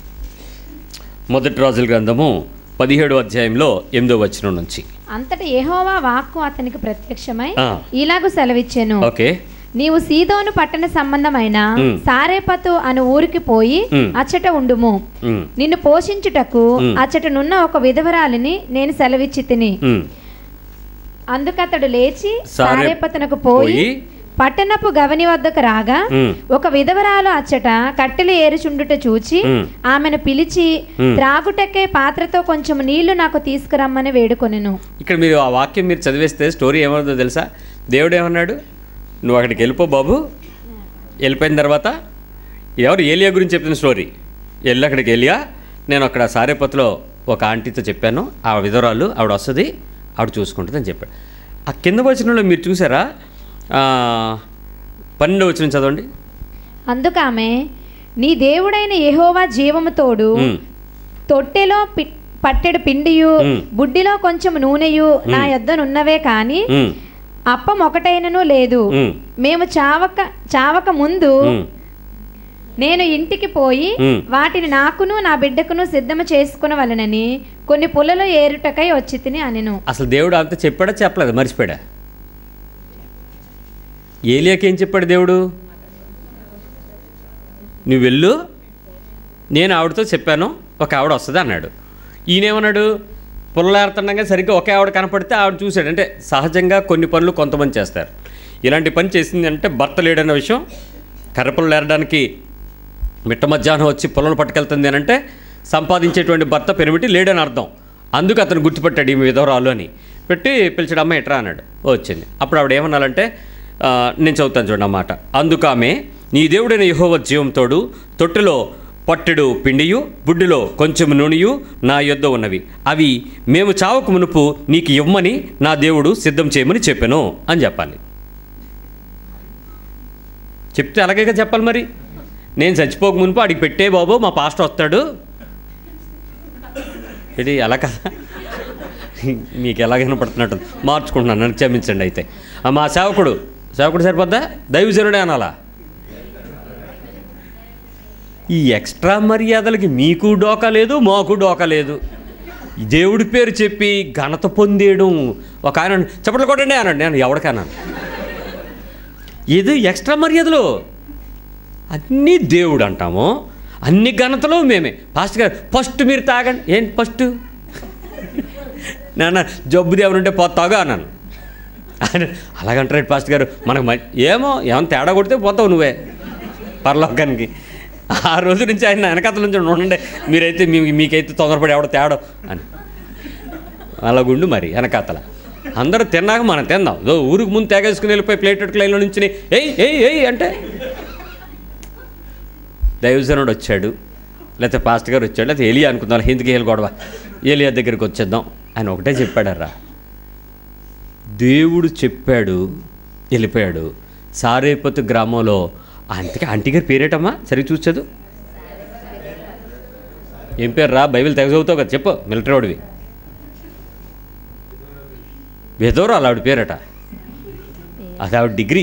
మొదటి రాజుల గ్రంథము పదిహేడవ అధ్యాయంలో ఎనిమిదో వచనం నుంచి అంతట యెహోవా వాక్కు అతనికి ప్రత్యక్షమై ఆ. ఇలాగు సెలవిచ్చెను ఓకే నీవు సీదోను పట్టణ సంబంధమైన మ్. సారేపతు అను ఊరికి పోయి మ్. అచ్చట ఉండుము ఉమ్, నిన్ను పోషించుటకు మ్. అచ్చటనున్న ఒక విధవరాలిని నేను సెలవిచ్చి తిని ఉమ్. అందుకతడు లేచి సారే- సారేపతునకు పోయి పోయి పట్టణపు గవని వద్దకు రాగా మ్. ఒక విధవరాలు అచ్చట కట్టెలు ఏరుచుండుట చూచి మ్. ఆమెను పిలిచి మ్. త్రాగుటకే పాత్రతో కొంచెం నీళ్లు నాకు తీసుకురమ్మని వేడుకొనెను ఇక్కడ మీరు ఆ వాక్యం మీరు చదివేస్తే స్టోరీ ఏమవుతుందో తెలుసా దేవుడు ఏమన్నాడు నువ్వు అక్కడికి వెళ్ళిపో బాబు వెళ్ళిపోయిన తర్వాత ఎవరు ఏలియా గురించి చెప్పిన స్టోరీ వెళ్ళి అక్కడికి వెళ్ళియా నేను అక్కడ సారేపతిలో ఒక ఆంటీతో చెప్పాను ఆ విధవరాలు ఆవిడ వస్తుంది ఆవిడ చూసుకుంటుందని చెప్పాడు ఆ కింద వచనంలో మీరు చూసారా ఆ, పన్నెండో వచనం చదవండి అందుకామె నీ దేవుడైన యెహోవా జీవము తోడు ఉమ్, తొట్టెలో పి- పట్టెడు పిండియు మ్. బుడ్డిలో కొంచెం నూనెయు నా యొద్దనున్నవే కాని ఉమ్, అప్పం ఒకటైనను లేదు ఉమ్, మేము చావక చావక ముందు ఉమ్. నేను ఇంటికి పోయి మ్. వాటిని నాకును నా బిడ్డకును సిద్ధము చేసుకునవలనని కొన్ని పుల్లలు ఏరుటకై వచ్చి తిని అనెను అసలు దేవుడు అంత చెప్పాడా చెప్పలేదు మర్చిపోయాడా ఏలియాకి ఏం చెప్పాడు దేవుడు నువ్వు వెళ్ళు నేను ఆవిడతో చెప్పాను ఒక ఆవిడ వస్తుంది అన్నాడు ఈయనేమన్నాడు పుల్లలాడుతుండగా సరిగ్గా ఒకే ఆవిడ కనపడితే ఆవిడ చూశాడు అంటే సహజంగా కొన్ని పనులు కొంతమంది చేస్తారు ఇలాంటి పని చేసింది అంటే భర్త లేడన్న విషయం కర్రపుల్లలు ఏరడానికి మిట్ట మధ్యాహ్నం వచ్చి పొలం పట్టుకెళ్తుంది అని అంటే సంపాదించేటువంటి భర్త పెనిమిటి లేడని అర్థం అందుకు అతను గుర్తుపెట్టాడు ఈమె విధవరాలు అని పెట్టి పిలిచాడు అమ్మ ఎట్రా అన్నాడు వచ్చింది అప్పుడు ఆవిడ ఏమన్నాలంటే ఆ, నేను చదువుతాను చూడండి అన్నమాట అందుకు ఆమె నీ దేవుడైన యహోవ జీవంతోడు తొట్టెలో పట్టెడు పిండియు బుడ్డిలో కొంచెం నూనెయు నా యొద్ద ఉన్నవి అవి మేము చావకు మునుపు నీకు ఇవ్వమని నా దేవుడు సిద్ధం చేయమని చెప్పాను అని చెప్పాలి చెప్తే అలాగే చెప్పాలి మరి నేను చచ్చిపోక మునుపు అడిగి పెట్టే బాబు మా పాస్టర్ వస్తాడు ఇది ఎలా కదా మీకు ఎలా కనపడుతున్నట్టు మార్చుకుంటున్నాను నన్ను క్షమించండి అయితే ఆ మా సేవకుడు సేవకుడు సరిపోద్దా దైవజనుడే అనాలా ఈ ఎక్స్ట్రా మర్యాదలకి మీకు డోకా లేదు మాకు డోకా లేదు దేవుడి పేరు చెప్పి ఘనత పొందేయడం ఒక ఆయన చప్పట్లు కొట్టండి అన్నాడు నేను ఎవరికన్నాను ఇది ఎక్స్ట్రా మర్యాదలు అన్నీ దేవుడు అంటాము అన్ని ఘనతలు మేమే ఫాస్ట్ గారు ఫస్ట్ మీరు తాగండి ఏంటి ఫస్ట్ నాన్న జబ్బు దేవుడు ఉంటే పో తాగా అన్నాను ఆయన అలాగంటారు ఫాస్ట్ గారు మనకు మ- ఏమో ఏమైనా తేడా కొడితే పోతావు నువ్వే పరలోకానికి ఆ రోజు నుంచి ఆయన వెనకతల నుంచి ఉండండి మీరైతే మీ మీకైతే తొందరపడి ఎవడో తేడో అని అలాగుండు మరి వెనకాతల అందరూ తిన్నాక మనం తిందాం దో ఊరికి ముందు తేగేసుకుని వెళ్ళిపోయి ప్లేట్ లైన్లో నుంచి ఏయ్ ఏయ్ ఏయ్ అంటే దైవజనుడు వచ్చాడు లేకపోతే పాస్టర్ గారు వచ్చాడు లేకపోతే ఏలియా అనుకుందాం ఎందుకు ఏలి గొడవ ఏలియా దగ్గరికి వచ్చేద్దాం ఆయన ఒకటే చెప్పాడరా దేవుడు చెప్పాడు వెళ్ళిపోయాడు సారేపతి గ్రామంలో అంతకే ఆంటీ గారి పేరేటమ్మా సరిగ్గా చూసేదు ఏం పేరు రా బైబిల్ తెగ చదువుతావు కదా చెప్పు మిలిటరీ వాడివి విధవరాలు ఆవిడ పేరట అది ఆవిడ డిగ్రీ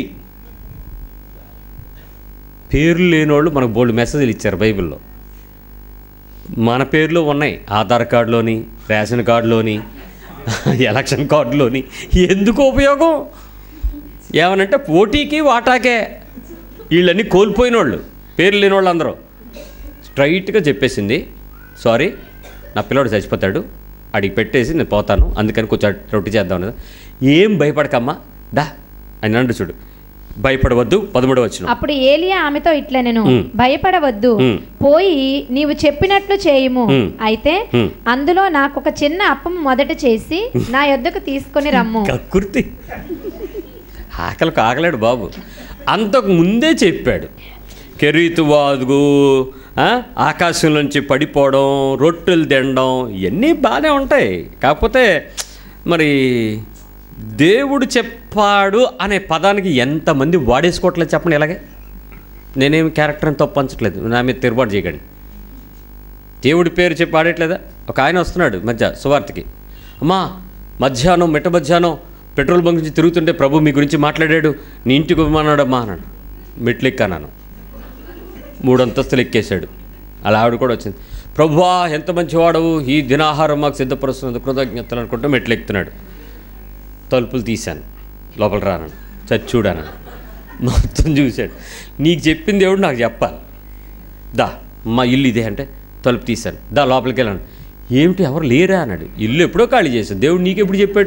పేర్లు లేనివాళ్ళు మనకు బోల్డ్ మెసేజ్లు ఇచ్చారు బైబిల్లో మన పేర్లు ఉన్నాయి ఆధార్ కార్డులోని రేషన్ కార్డులోని ఎలక్షన్ కార్డులోని ఎందుకు ఉపయోగం ఏమనంటే పోటీకి వాటాకే వీళ్ళన్నీ కోల్పోయిన వాళ్ళు పేర్లు లేని వాళ్ళు అందరూ స్ట్రైట్గా చెప్పేసింది సారీ నా పిల్లోడు చచ్చిపోతాడు అడిగి పెట్టేసి నేను పోతాను అందుకని కొంచెం రొట్టి చేద్దాం అన్నది ఏం భయపడకమ్మా దా అని అంటు చూడు భయపడవద్దు పదమూడు వచ్చిన అప్పుడు ఏలియా ఆమెతో ఇట్లనెను ఉమ్. భయపడవద్దు ఉమ్. పోయి నీవు చెప్పినట్లు చేయుము ఉమ్. అయితే ఉమ్. అందులో నాకు ఒక చిన్న అప్పం మొదట చేసి నా యొద్దకు తీసుకొని రమ్ము కక్కుర్తి ఆకలికి ఆకలేడు బాబు అంతకు ముందే చెప్పాడు కెరీతు వాదుగు ఆ, ఆకాశం నుంచి పడిపోవడం రొట్టెలు తినడం ఇవన్నీ బాగానే ఉంటాయి కాకపోతే మరి దేవుడు చెప్పాడు అనే పదానికి ఎంతమంది వాడేసుకోవట్లేదు చెప్పండి ఎలాగే నేనేమి క్యారెక్టర్ని తప్పంచట్లేదు నా మీద తిరుగుబాటు చేయకండి దేవుడి పేరు చెప్పి ఆడట్లేదా ఒక ఆయన వస్తున్నాడు మధ్య సువార్తకి అమ్మా మధ్యాహ్నం మిట్ట మధ్యాహ్నం పెట్రోల్ బంక్ నుంచి తిరుగుతుంటే ప్రభు మీ గురించి మాట్లాడాడు నీ ఇంటికి ఇవ్వమన్నాడమ్మా అన్నాడు మెట్లు ఎక్కాను మూడు అంతస్తులు ఎక్కేశాడు అలా ఆవిడ కూడా వచ్చింది ప్రభువా ఎంత మంచివాడవు ఈ దినాహారం మాకు సిద్ధపరుస్తున్నది కృతజ్ఞతలు అనుకుంటూ మెట్లు ఎక్కుతున్నాడు తలుపులు తీశాను లోపల రాను చచ్చి చూడాను మొత్తం చూశాడు నీకు చెప్పింది దేవుడు నాకు చెప్పాలి దా మా ఇల్లు ఇదే అంటే తలుపు తీశాను దా లోపలికి వెళ్ళాను ఏమిటి ఎవరు లేరా అన్నాడు ఇల్లు ఎప్పుడో ఖాళీ చేశాను దేవుడు నీకెప్పుడు చెప్పాడు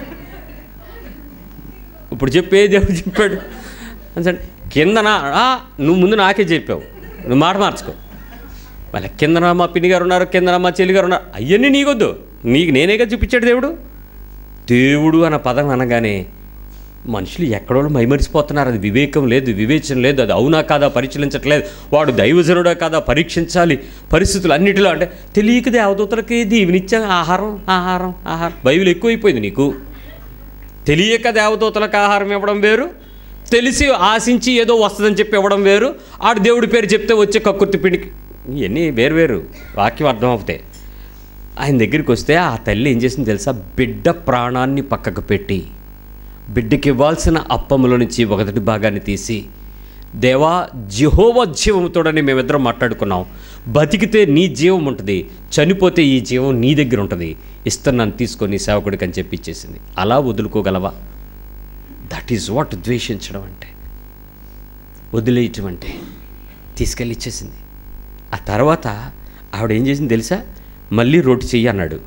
ఇప్పుడు చెప్పే దేవుడు చెప్పాడు అంటే కిందన "ఆ, నువ్వు ముందు నాకే చెప్పావు నువ్వు మాట మార్చుకో మళ్ళీ కిందన మా పిన్ని గారు ఉన్నారు కిందన మా చెల్లి గారు ఉన్నారు అవన్నీ నీకొద్దు నీకు నేనేగా చూపించాడు దేవుడు దేవుడు అన్న పదం అనగానే మనుషులు ఎక్కడో మైమరిసిపోతున్నారు అది వివేకం లేదు వివేచన లేదు అది అవునా కాదా పరిశీలించట్లేదు వాడు దైవజనుడా కాదా పరీక్షించాలి పరిస్థితులు అన్నిటిలో అంటే తెలియక దేవదూతలకి దీవినిచ్చా ఆహారం ఆహారం ఆహారం బైబిల్ ఎక్కువైపోయింది నీకు తెలియక దేవదూతలకు ఆహారం ఇవ్వడం వేరు తెలిసి ఆశించి ఏదో వస్తుందని చెప్పి ఇవ్వడం వేరు ఆడు దేవుడి పేరు చెప్తే వచ్చే కక్కుర్తి పిండికి ఇవన్నీ వేరు వేరు వాక్యం అర్థం అవుతాయి ఆయన దగ్గరికి వస్తే ఆ తల్లి ఏం చేసింది తెలుసా బిడ్డ ప్రాణాన్ని పక్కకు పెట్టి బిడ్డకి ఇవ్వాల్సిన అప్పముల నుంచి ఒకటి భాగాన్ని తీసి దేవా జిహోవ జీవముతోడని మేమిద్దరం మాట్లాడుకున్నాం బతికితే నీ జీవం ఉంటుంది చనిపోతే ఈ జీవం నీ దగ్గర ఉంటుంది ఇస్తున్నాను తీసుకొని సేవకుడికి అని చెప్పి ఇచ్చేసింది అలా వదులుకోగలవా దట్ ఈజ్ వాట్ ద్వేషించడం అంటే వదిలేయటం అంటే తీసుకెళ్ళి ఇచ్చేసింది ఆ తర్వాత ఆవిడ ఏం చేసింది తెలుసా మళ్ళీ రొట్టి చెయ్యి అన్నాడు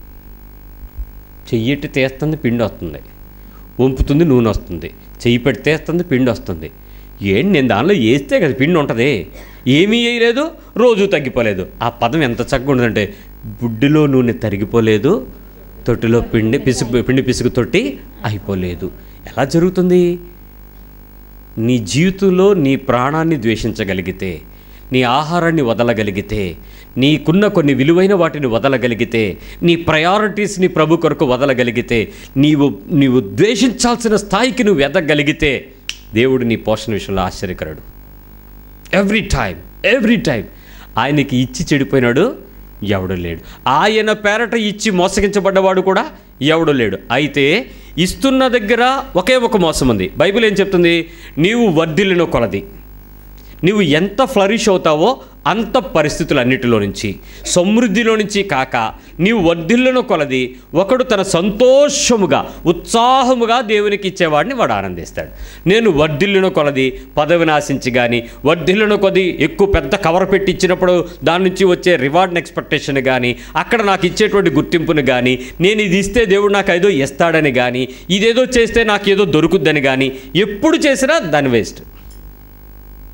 చెయ్యిట్టి తీస్తుంది పిండి వస్తుంది వంపుతుంది నూనె వస్తుంది చెయ్యి పెట్టి తీస్తుంది పిండి వస్తుంది ఏంటి నేను దానిలో వేస్తే కదా పిండి ఉంటుంది ఏమీ వేయలేదు రోజు తగ్గిపోలేదు ఆ పదం ఎంత చక్కగా ఉండదంటే బుడ్డిలో నూనె తరిగిపోలేదు తొట్టిలో పిండి పిసుగు పిండి పిసుగు తొట్టి అయిపోలేదు ఎలా జరుగుతుంది నీ జీవితంలో నీ ప్రాణాన్ని ద్వేషించగలిగితే నీ ఆహారాన్ని వదలగలిగితే నీకున్న కొన్ని విలువైన వాటిని వదలగలిగితే నీ ప్రయారిటీస్ని ప్రభు కొరకు వదలగలిగితే నీవు నీవు ద్వేషించాల్సిన స్థాయికి నువ్వు ఎదగలిగితే దేవుడు నీ పోషణ విషయంలో ఆశ్చర్యకరుడు ఎవ్రీ టైం ఎవ్రీ టైం ఆయనకి ఇచ్చి చెడిపోయినాడు ఎవడు లేడు ఆయన పేరట ఇచ్చి మోసగించబడ్డవాడు కూడా ఎవడు లేడు అయితే ఇస్తున్న దగ్గర ఒకే ఒక మోసం ఉంది బైబిల్ ఏం చెప్తుంది నీవు వర్ధిల్లిన కొలది నీవు ఎంత ఫ్లరిష్ అవుతావో అంత పరిస్థితులన్నిటిలో నుంచి సమృద్ధిలో నుంచి కాక నీవు వర్ధిల్లును కొలది ఒకడు తన సంతోషముగా ఉత్సాహముగా దేవునికి ఇచ్చేవాడిని వాడు ఆనందిస్తాడు నేను వర్ధిల్లును కొలది పదవిని ఆశించి కానీ వర్ధిల్లును కొద్ది ఎక్కువ పెద్ద కవర్ పెట్టి ఇచ్చినప్పుడు దాని నుంచి వచ్చే రివార్డ్ని ఎక్స్పెక్టేషన్ కానీ అక్కడ నాకు ఇచ్చేటువంటి గుర్తింపుని కానీ నేను ఇది ఇస్తే దేవుడు నాకు ఏదో ఇస్తాడని కానీ ఇదేదో చేస్తే నాకు ఏదో దొరుకుద్దని కానీ ఎప్పుడు చేసినా దాని వేస్ట్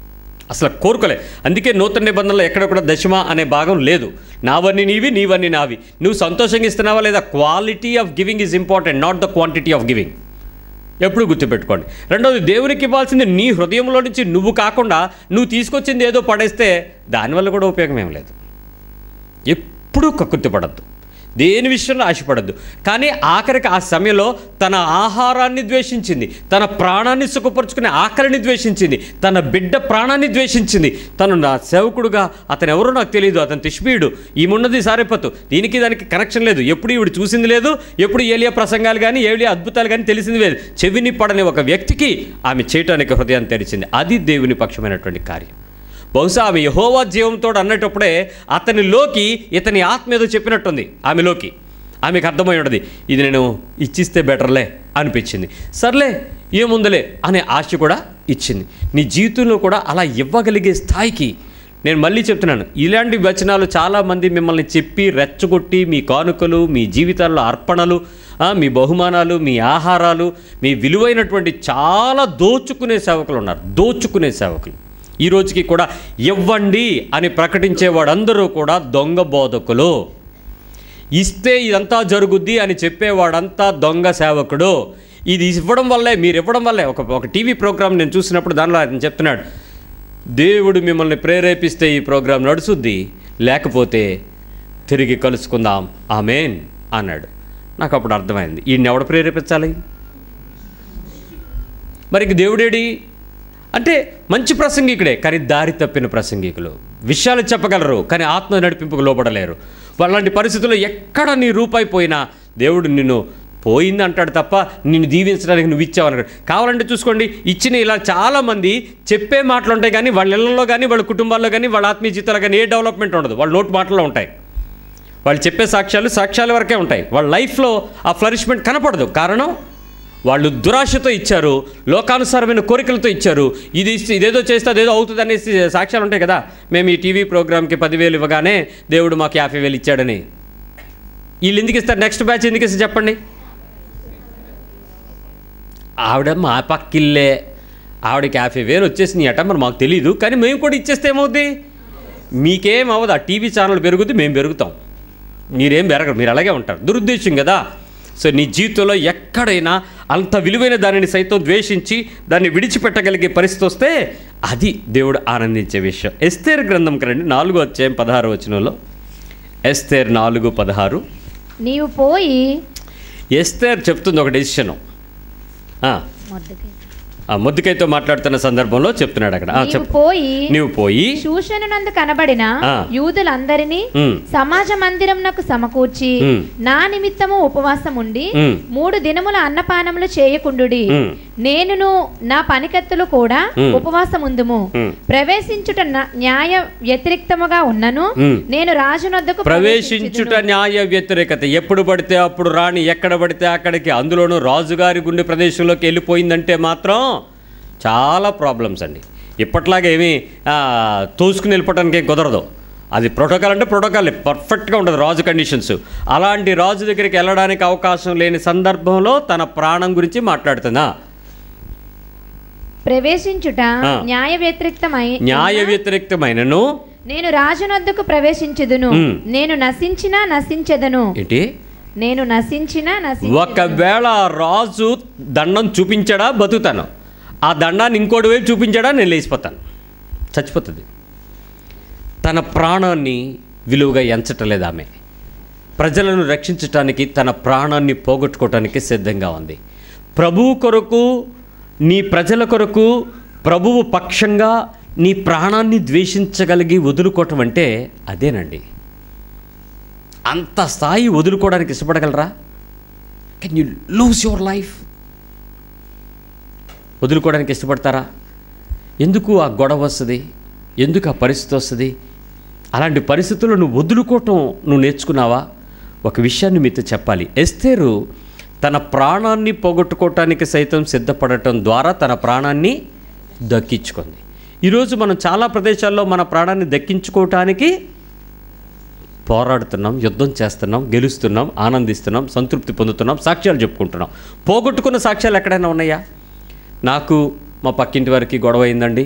అసలు కోరుకోలే అందుకే నూతన నిబంధనలో ఎక్కడ కూడా దశమ అనే భాగం లేదు నావన్నీ నీవి నీవన్నీ నావి నువ్వు సంతోషంగా ఇస్తున్నావా లేదా quality of giving is important not the quantity of giving ఎప్పుడు గుర్తుపెట్టుకోండి రెండవది దేవునికి ఇవ్వాల్సింది నీ హృదయంలో నుంచి నువ్వు కాకుండా నువ్వు తీసుకొచ్చింది ఏదో పడేస్తే దానివల్ల కూడా ఉపయోగం ఏం లేదు ఎప్పుడూ కక్కుర్తి పడద్దు దేని విషయంలో ఆశపడద్దు కానీ ఆఖరికి ఆ సమయంలో తన ఆహారాన్ని ద్వేషించింది తన ప్రాణాన్ని సుఖపరుచుకునే ఆకలిని ద్వేషించింది తన బిడ్డ ప్రాణాన్ని ద్వేషించింది తను నా సేవకుడుగా అతను ఎవరో నాకు తెలియదు అతను తిష్మీయుడు ఈమున్నది సారిపోతు దీనికి దానికి కనెక్షన్ లేదు ఎప్పుడు ఈవిడ చూసింది లేదు ఎప్పుడు ఏలియా ప్రసంగాలు కానీ ఏలియా అద్భుతాలు కానీ తెలిసింది లేదు చెవిని పడని ఒక వ్యక్తికి ఆమె చేయటానికి హృదయాన్ని తెరిచింది అది దేవుని పక్షమైనటువంటి కార్యం బహుశా ఆమె యహోవా జీవంతో అన్నటప్పుడే అతనిలోకి ఇతని ఆత్మ ఏదో చెప్పినట్టుంది ఆమెలోకి ఆమెకు అర్థమై ఉండదు ఇది నేను ఇచ్చిస్తే బెటర్లే అనిపించింది సర్లే ఏముందలే అనే ఆశ కూడా ఇచ్చింది నీ జీవితంలో కూడా అలా ఇవ్వగలిగే స్థాయికి నేను మళ్ళీ చెప్తున్నాను ఇలాంటి వచనాలు చాలామంది మిమ్మల్ని చెప్పి రెచ్చగొట్టి మీ కానుకలు మీ జీవితాల్లో అర్పణలు ఆ, మీ బహుమానాలు మీ ఆహారాలు మీ విలువైనటువంటి చాలా దోచుకునే సేవకులు ఉన్నారు దోచుకునే సేవకులు ఈ రోజుకి కూడా ఇవ్వండి అని ప్రకటించే వాడందరూ కూడా దొంగ బోధకులు ఇస్తే ఇదంతా జరుగుద్ది అని చెప్పేవాడంతా దొంగ సేవకుడు ఇది ఇవ్వడం వల్లే మీరు ఇవ్వడం వల్లే ఒక ఒక టీవీ ప్రోగ్రామ్ నేను చూసినప్పుడు దానిలో ఆయన చెప్తున్నాడు దేవుడు మిమ్మల్ని ప్రేరేపిస్తే ఈ ప్రోగ్రాం నడుచుద్ది లేకపోతే తిరిగి కలుసుకుందాం ఆమెన్ అన్నాడు నాకు అప్పుడు అర్థమైంది ఈయన్ని ఎవడు ప్రేరేపించాలి మరి ఇంక దేవుడేడి అంటే మంచి ప్రసంగికుడే కానీ దారి తప్పిన ప్రసంగికులు విషయాలు చెప్పగలరు కానీ ఆత్మ నడిపింపుకు లోపడలేరు అలాంటి పరిస్థితుల్లో ఎక్కడ నీ రూపాయి పోయినా దేవుడు నిన్ను పోయింది అంటాడు తప్ప నిన్ను దీవించడానికి నువ్వు ఇచ్చావు అన్నాడు కావాలంటే చూసుకోండి ఇచ్చిన ఇలా చాలామంది చెప్పే మాటలు ఉంటాయి కానీ వాళ్ళ ఇళ్లలో కానీ వాళ్ళ కుటుంబాల్లో కానీ వాళ్ళ ఆత్మీయ జీవితాల్లో కానీ ఏ డెవలప్మెంట్ ఉండదు వాళ్ళ నోటు మాటల్లో ఉంటాయి వాళ్ళు చెప్పే సాక్ష్యాలు సాక్ష్యాల వరకే ఉంటాయి వాళ్ళ లైఫ్లో ఆ ఫ్లరిష్మెంట్ కనపడదు కారణం వాళ్ళు దురాశతో ఇచ్చారు లోకానుసారమైన కోరికలతో ఇచ్చారు ఇది ఇస్తే ఇదేదో చేస్తే అదేదో అవుతుంది అనేసి సాక్ష్యాలు ఉంటాయి కదా మేము ఈ టీవీ ప్రోగ్రామ్కి పదివేలు ఇవ్వగానే దేవుడు మాకు యాభై వేలు ఇచ్చాడని వీళ్ళు ఎందుకు ఇస్తారు నెక్స్ట్ బ్యాచ్ ఎందుకు ఇస్తారు చెప్పండి ఆవిడ మా పక్కిల్లే ఆవిడకి యాభై వేలు వచ్చేసినాయి అట మరి మాకు తెలియదు కానీ మేము కూడా ఇచ్చేస్తే ఏమవుద్ది మీకేం అవ్వదు ఆ టీవీ ఛానల్ పెరుగుద్ది మేము పెరుగుతాం మీరేం పెరగరు మీరు అలాగే ఉంటారు దురుద్దేశం కదా సో నీ జీవితంలో ఎక్కడైనా అంత విలువైన దానిని సైతం ద్వేషించి దాన్ని విడిచిపెట్టగలిగే పరిస్థితి వస్తే అది దేవుడు ఆనందించే విషయం ఎస్తేర్ గ్రంథం కరండి నాలుగో అధ్యాయం పదహారు వచనంలో ఎస్తేర్ నాలుగు పదహారు నీవు పోయి ఎస్తేర్ చెప్తుంది ఒక డెసిషను మొద్దకి. ముద్దుకైతో మాట్లాడుతున్న సందర్భంలో చెప్తున్నాడు అక్కడ ఆ, నీవు చెప్పు పోయి నీవు పోయి శూషణునందు కనబడిన ఆ. యూదులందరినీ ఉమ్, సమాజ మందిరంనకు సమకూర్చి ఉమ్. నా నిమిత్తము ఉపవాసం ఉండి ఉమ్, మూడు దినముల అన్నపానములు చేయకుండుడి ఉమ్, నేనును నా పనికత్తులు కూడా ఉమ్. ఉపవాసం ఉందుము ఉమ్. ప్రవేశించుట న- న్యాయ వ్యతిరేక్తముగా ఉన్నను ఉమ్. నేను రాజునొద్దకు ప్రవేశించుట న్యాయ వ్యతిరేకత ఎప్పుడు పడితే అప్పుడు రాని ఎక్కడ పడితే అక్కడికి అందులోనూ రాజుగారి గుండె ప్రదేశంలోకి వెళ్ళిపోయిందంటే మాత్రం చాలా ప్రాబ్లమ్స్ అండి ఇప్పట్లాగా ఏమీ ఆ, తోసుకుని వెళ్ళిపోవడానికి ఏం కుదరదు అది ప్రోటోకాల్ అంటే ప్రోటోకాల్ పర్ఫెక్ట్గా ఉంటుంది రాజు కండిషన్స్ అలాంటి రాజు దగ్గరికి వెళ్ళడానికి అవకాశం లేని సందర్భంలో తన ప్రాణం గురించి మాట్లాడుతుందా ప్రవేశించుట ఆ. న్యాయ వ్యతిరేక్తమై న్యాయ వ్యతిరేక్తమైనను నేను రాజునొద్దకు ప్రవేశించుదును ఉమ్. నేను నశించినా నశించెదను ఏంటి నేను నశించినా నశించెదను ఒకవేళ ఆ రాజు దండం చూపించాడా బతుకుతాను ఆ దండాన్ని ఇంకోటి వైపు చూపించాడా నేను లేచిపోతాను చచ్చిపోతుంది తన ప్రాణాన్ని విలువగా ఎంచటలేదు ఆమె ప్రజలను రక్షించటానికి తన ప్రాణాన్ని పోగొట్టుకోవటానికి సిద్ధంగా ఉంది ప్రభువు కొరకు నీ ప్రజల కొరకు ప్రభువు పక్షంగా నీ ప్రాణాన్ని ద్వేషించగలిగి వదులుకోవటం అంటే అదేనండి అంత స్థాయి వదులుకోవడానికి ఇష్టపడగలరా can you lose your life వదులుకోవడానికి ఇష్టపడతారా ఎందుకు ఆ గొడవ వస్తుంది ఎందుకు ఆ పరిస్థితి వస్తుంది అలాంటి పరిస్థితుల్లో నువ్వు వదులుకోవటం నువ్వు నేర్చుకున్నావా ఒక విషయాన్ని మీతో చెప్పాలి ఎస్తేరు తన ప్రాణాన్ని పోగొట్టుకోవటానికి సైతం సిద్ధపడటం ద్వారా తన ప్రాణాన్ని దక్కించుకుంది ఈరోజు మనం చాలా ప్రదేశాల్లో మన ప్రాణాన్ని దక్కించుకోవటానికి పోరాడుతున్నాం యుద్ధం చేస్తున్నాం గెలుస్తున్నాం ఆనందిస్తున్నాం సంతృప్తి పొందుతున్నాం సాక్ష్యాలు చెప్పుకుంటున్నాం పోగొట్టుకున్న సాక్ష్యాలు ఎక్కడైనా ఉన్నాయా నాకు మా పక్కింటి వారికి గొడవ అయిందండి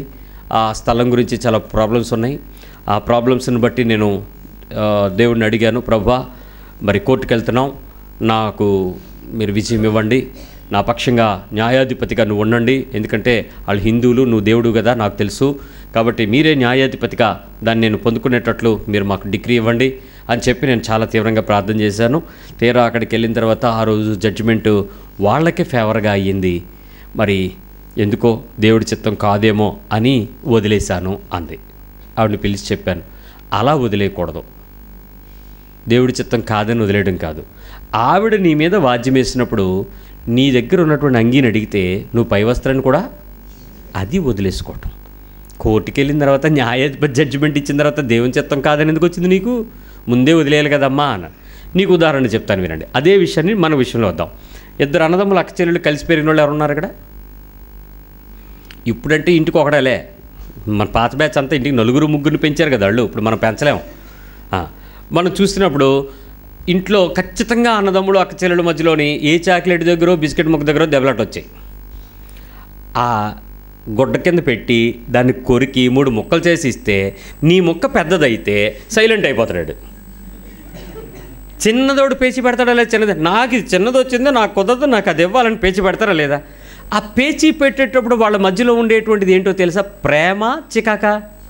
ఆ స్థలం గురించి చాలా ప్రాబ్లమ్స్ ఉన్నాయి ఆ ప్రాబ్లమ్స్ని బట్టి నేను ఆ, దేవుడిని అడిగాను ప్రభా మరి కోర్టుకు వెళ్తున్నాం నాకు మీరు విజయం ఇవ్వండి నా పక్షంగా న్యాయాధిపతిగా నువ్వు ఉండండి ఎందుకంటే వాళ్ళు హిందువులు నువ్వు దేవుడు కదా నాకు తెలుసు కాబట్టి మీరే న్యాయాధిపతిగా దాన్ని నేను పొందుకునేటట్లు మీరు మాకు డిగ్రీ ఇవ్వండి అని చెప్పి నేను చాలా తీవ్రంగా ప్రార్థన చేశాను తీరా అక్కడికి వెళ్ళిన తర్వాత ఆ రోజు జడ్జిమెంటు వాళ్ళకే ఫేవర్గా అయ్యింది మరి ఎందుకో దేవుడి చిత్తం కాదేమో అని వదిలేశాను అంది ఆవిడని పిలిచి చెప్పాను అలా వదిలేయకూడదు దేవుడి చిత్తం కాదని వదిలేయడం కాదు ఆవిడ నీ మీద వాద్యం వేసినప్పుడు నీ దగ్గర ఉన్నటువంటి అంగీని అడిగితే నువ్వు పై వస్త్రాన్ని కూడా అది వదిలేసుకోవటం కోర్టుకి వెళ్ళిన తర్వాత న్యాయాధిపతి జడ్జిమెంట్ ఇచ్చిన తర్వాత దేవుని చిత్తం కాదని ఎందుకు వచ్చింది నీకు ముందే వదిలేయాలి కదమ్మా అన్న నీకు ఉదాహరణ చెప్తాను వినండి అదే విషయాన్ని మన విషయంలో వద్దాం ఇద్దరు అన్నదమ్ములు అక్క చెల్లెళ్ళు కలిసి పెరిగిన వాళ్ళు ఎవరు ఉన్నారు ఇక్కడ ఇప్పుడంటే ఇంటికి ఒకడేలే మన పాత బ్యాచ్ అంతా ఇంటికి నలుగురు ముగ్గురిని పెంచారు కదా వాళ్ళు ఇప్పుడు మనం పెంచలేము ఆ, మనం చూసినప్పుడు ఇంట్లో ఖచ్చితంగా అన్నదమ్ముడు అక్క చెల్లెల మధ్యలోని ఏ చాక్లెట్ దగ్గర బిస్కెట్ ముక్క దగ్గర దెబ్బలాట వచ్చాయి ఆ గుడ్డ కింద పెట్టి దాన్ని కొరికి మూడు ముక్కలు చేసి ఇస్తే నీ ముక్క పెద్దదైతే సైలెంట్ అయిపోతాడు చిన్నదోడు పేచి పెడతాడా లేదా చిన్నది నాకు ఇది చిన్నది వచ్చిందో నాకు కుదరదు నాకు అది ఇవ్వాలని పేచి పెడతారా లేదా ఆ పేచి పెట్టేటప్పుడు వాళ్ళ మధ్యలో ఉండేటువంటిది ఏంటో తెలుసా ప్రేమ చికాక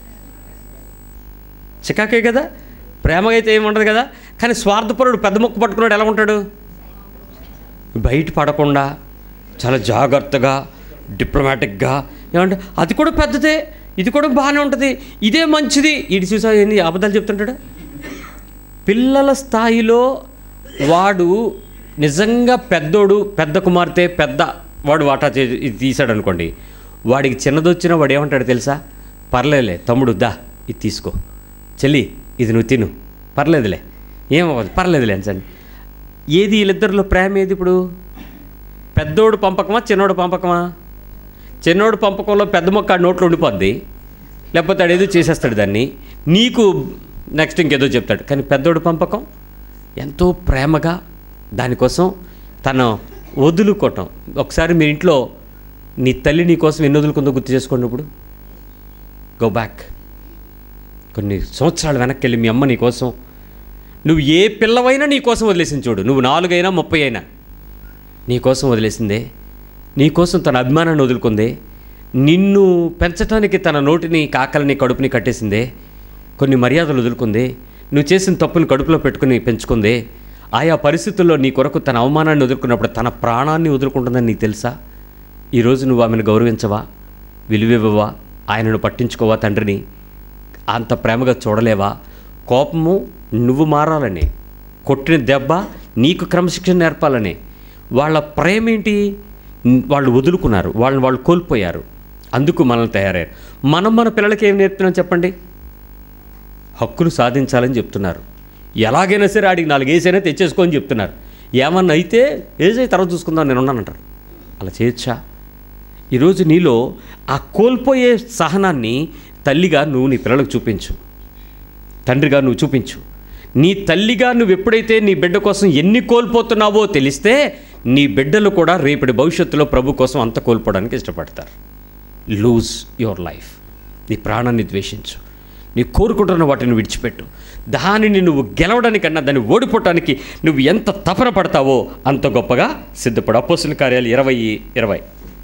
చికాకే కదా ప్రేమగా అయితే ఏముండదు కదా కానీ స్వార్థపరుడు పెద్ద ముక్క పట్టుకున్నాడు ఎలా ఉంటాడు బయట పడకుండా చాలా జాగ్రత్తగా డిప్లొమాటిక్గా ఏమంటే అది కూడా పెద్దదే ఇది కూడా బాగానే ఉంటుంది ఇదే మంచిది ఇది చూసా ఏంది అబద్ధాలు చెప్తుంటాడు పిల్లల స్థాయిలో వాడు నిజంగా పెద్దోడు పెద్ద కుమార్తె పెద్ద వాడు వాటా చే ఇది తీసాడు అనుకోండి వాడికి చిన్నది వచ్చినా వాడు ఏమంటాడు తెలుసా పర్లేదులే తమ్ముడు దా ఇది తీసుకో చెల్లి ఇది నువ్వు తిను పర్లేదులే ఏమవ్వదు పర్లేదులే అని ఏది వీళ్ళిద్దరిలో ప్రేమ ఏది ఇప్పుడు పెద్దోడు పంపకమా చిన్నోడు పంపకమా చిన్నోడు పంపకంలో పెద్ద మొక్క ఆ నోట్లో ఉండిపోద్ది లేకపోతే ఆడేదో చేసేస్తాడు దాన్ని నీకు నెక్స్ట్ ఇంకేదో చెప్తాడు కానీ పెద్దోడు పంపకం ఎంతో ప్రేమగా దానికోసం తన వదులుకోవటం ఒకసారి మీ ఇంట్లో నీ తల్లి నీ కోసం ఎన్ని వదులుకుందో గుర్తు చేసుకోండి ఇప్పుడు గో బ్యాక్ కొన్ని సంవత్సరాలు వెనక్కి వెళ్ళి మీ అమ్మ నీ కోసం నువ్వు ఏ పిల్లవైనా నీ కోసం వదిలేసింది చూడు నువ్వు నాలుగైనా ముప్పై అయినా నీ కోసం వదిలేసిందే నీ కోసం తన అభిమానాన్ని వదులుకుందే నిన్ను పెంచడానికి తన నోటిని కాకలని కడుపుని కట్టేసిందే కొన్ని మర్యాదలు వదులుకుందే నువ్వు చేసిన తప్పుని కడుపులో పెట్టుకుని పెంచుకుందే ఆయా పరిస్థితుల్లో నీ కొరకు తన అవమానాన్ని వదులుకున్నప్పుడు తన ప్రాణాన్ని వదులుకుంటుందని నీకు తెలుసా ఈరోజు నువ్వు ఆమెను గౌరవించవా విలువివ్వవా ఆయనను పట్టించుకోవా తండ్రిని అంత ప్రేమగా చూడలేవా కోపము నువ్వు మారాలని కొట్టిన దెబ్బ నీకు క్రమశిక్షణ నేర్పాలని వాళ్ళ ప్రేమ ఏంటి న్- వాళ్ళు వదులుకున్నారు వాళ్ళని వాళ్ళు కోల్పోయారు అందుకు మనల్ని తయారయ్యారు మనం మన పిల్లలకి ఏం నేర్పుతున్నాం చెప్పండి హక్కులు సాధించాలని చెప్తున్నారు ఎలాగైనా సరే ఆడికి నాలుగు వేసైనా తెచ్చేసుకోని చెప్తున్నారు ఏమన్నా అయితే వేసే తర్వాత చూసుకుందాం నేను ఉన్నానంటారు అలా చేయొచ్చా ఈరోజు నీలో ఆ కోల్పోయే సహనాన్ని తల్లిగా నువ్వు నీ పిల్లలకు చూపించు తండ్రిగా నువ్వు చూపించు నీ తల్లిగా నువ్వు ఎప్పుడైతే నీ బిడ్డ కోసం ఎన్ని కోల్పోతున్నావో తెలిస్తే నీ బిడ్డలు కూడా రేపటి భవిష్యత్తులో ప్రభు కోసం అంత కోల్పోవడానికి ఇష్టపడతారు లూజ్ యువర్ లైఫ్ నీ ప్రాణాన్ని ద్వేషించు నీ కోరుకుంటున్న వాటిని విడిచిపెట్టు దానిని నువ్వు గెలవడానికన్నా దాన్ని ఓడిపోవటానికి నువ్వు ఎంత తపన పడతావో అంత గొప్పగా సిద్ధపడు అపోసుల కార్యాలు ఇరవై ఇరవై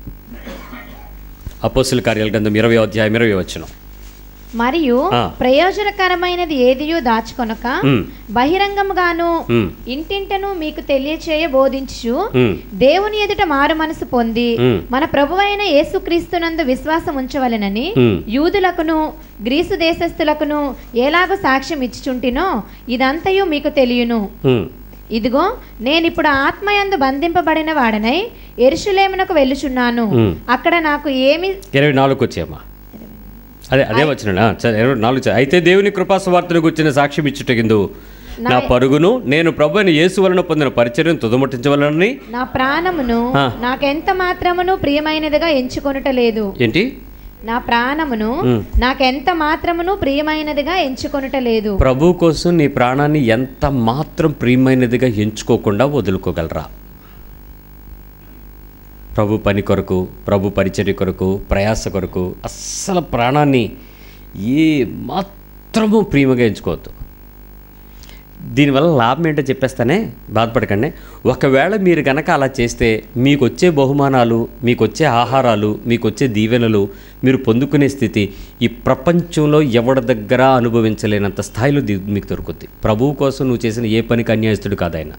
అపోసుల కార్యాల గ్రంథం ఇరవై అధ్యాయం ఇరవై వచ్చిన మరియు ఆ. ప్రయోజనకరమైనది ఏదియో దాచుకొనక ఉమ్. బహిరంగముగాను ఉమ్. ఇంటింటను మీకు తెలియచేయ బోధించు ఉమ్. దేవుని ఎదుట మారు మనసు పొంది ఉమ్. మన ప్రభువైన యేసుక్రీస్తునందు విశ్వాసం ఉంచవలెనని ఉమ్. యూదులకును గ్రీసు దేశస్థులకును ఎలాగో సాక్ష్యం ఇచ్చుచుంటినో ఇదంతయు మీకు తెలియను ఉమ్. ఇదిగో నేనిప్పుడు ఆత్మయందు బంధింపబడిన వాడనై ఎరుషులేమునకు వెళ్ళుచున్నాను ఉమ్. అక్కడ నాకు ఏమి ఇరవై నాలుగు వచ్చేయమ్మా అదే అదే వచ్చిన ఇరవై నాలుగు చ- అయితే దేవుని కృపాసువార్తను గుర్చిన సాక్ష్యం ఇచ్చుటగిందు నా పరుగును నేను ప్రభు అయిన యేసు వలన పొందిన పరిచర్యను తుదముట్టించవలనని నా ప్రాణమును ఆ. నాకెంత మాత్రమును ప్రియమైనదిగా ఎంచుకొనుట లేదు ఏంటి నా ప్రాణమును ఉమ్. నాకెంత మాత్రమును ప్రియమైనదిగా ఎంచుకొనుట లేదు ప్రభు కోసం నీ ప్రాణాన్ని ఎంత మాత్రం ప్రియమైనదిగా ఎంచుకోకుండా వదులుకోగలరా ప్రభు పని కొరకు ప్రభు పరిచర్య కొరకు ప్రయాస కొరకు అస్సలు ప్రాణాన్ని ఏ మాత్రము ప్రియమగా ఎంచుకోవద్దు దీనివల్ల లాభం ఏంటో చెప్పేస్తానే బాధపడకండి ఒకవేళ మీరు గనక అలా చేస్తే మీకు వచ్చే బహుమానాలు మీకు వచ్చే ఆహారాలు మీకు వచ్చే దీవెనలు మీరు పొందుకునే స్థితి ఈ ప్రపంచంలో ఎవరి దగ్గర అనుభవించలేనంత స్థాయిలో ది- మీకు దొరుకుద్ది ప్రభువు కోసం నువ్వు చేసిన ఏ పనికి అన్యాయస్తుడు కాదాయన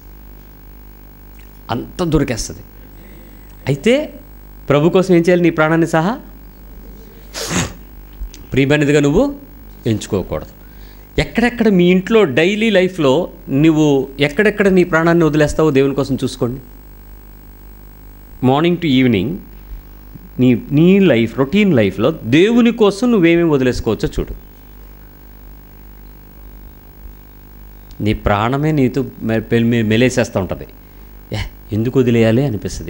అంత దొరికేస్తుంది అయితే ప్రభు కోసం ఏం చేయాలి నీ ప్రాణాన్ని సహా ప్రియమైనదిగా నువ్వు ఎంచుకోకూడదు ఎక్కడెక్కడ మీ ఇంట్లో డైలీ లైఫ్లో నువ్వు ఎక్కడెక్కడ నీ ప్రాణాన్ని వదిలేస్తావో దేవుని కోసం చూసుకోండి మార్నింగ్ టు ఈవినింగ్ నీ నీ లైఫ్ రొటీన్ లైఫ్లో దేవుని కోసం నువ్వేమేమి వదిలేసుకోవచ్చో చూడు నీ ప్రాణమే నీతో మె- పె- మె- మెలేసేస్తూ ఉంటుంది ఏ ఎందుకు వదిలేయాలి అనిపిస్తుంది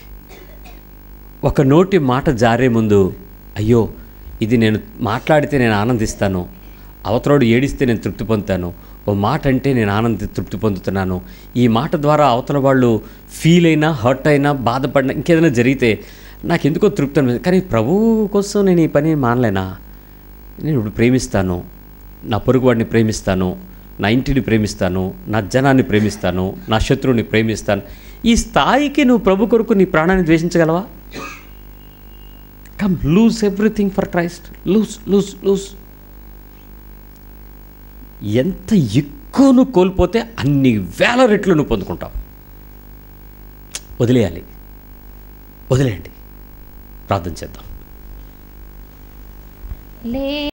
ఒక నోటి మాట జారే ముందు అయ్యో ఇది నేను మాట్లాడితే నేను ఆనందిస్తాను అవతలోడు ఏడిస్తే నేను తృప్తి పొందుతాను ఓ మాట అంటే నేను ఆనంది తృప్తి పొందుతున్నాను ఈ మాట ద్వారా అవతల వాళ్ళు ఫీల్ అయినా హర్ట్ అయినా బాధపడినా ఇంకేదైనా జరిగితే నాకు ఎందుకో తృప్తి అనిపిస్తుంది కానీ ప్రభువు కోసం నేను ఈ పని మానలేనా నేను ఇప్పుడు ప్రేమిస్తాను నా పొరుగువాడిని ప్రేమిస్తాను నా ఇంటిని ప్రేమిస్తాను నా జనాన్ని ప్రేమిస్తాను నా శత్రువుని ప్రేమిస్తాను ఈ స్థాయికి నువ్వు ప్రభు కొరకు నీ ప్రాణాన్ని ద్వేషించగలవా come lose everything for Christ lose lose lose ఎంత ఎక్కువ నువ్వు కోల్పోతే అన్ని వేల రెట్లు నువ్వు పొందుకుంటావు వదిలేయాలి వదిలేయండి ప్రార్థన చేద్దాం లే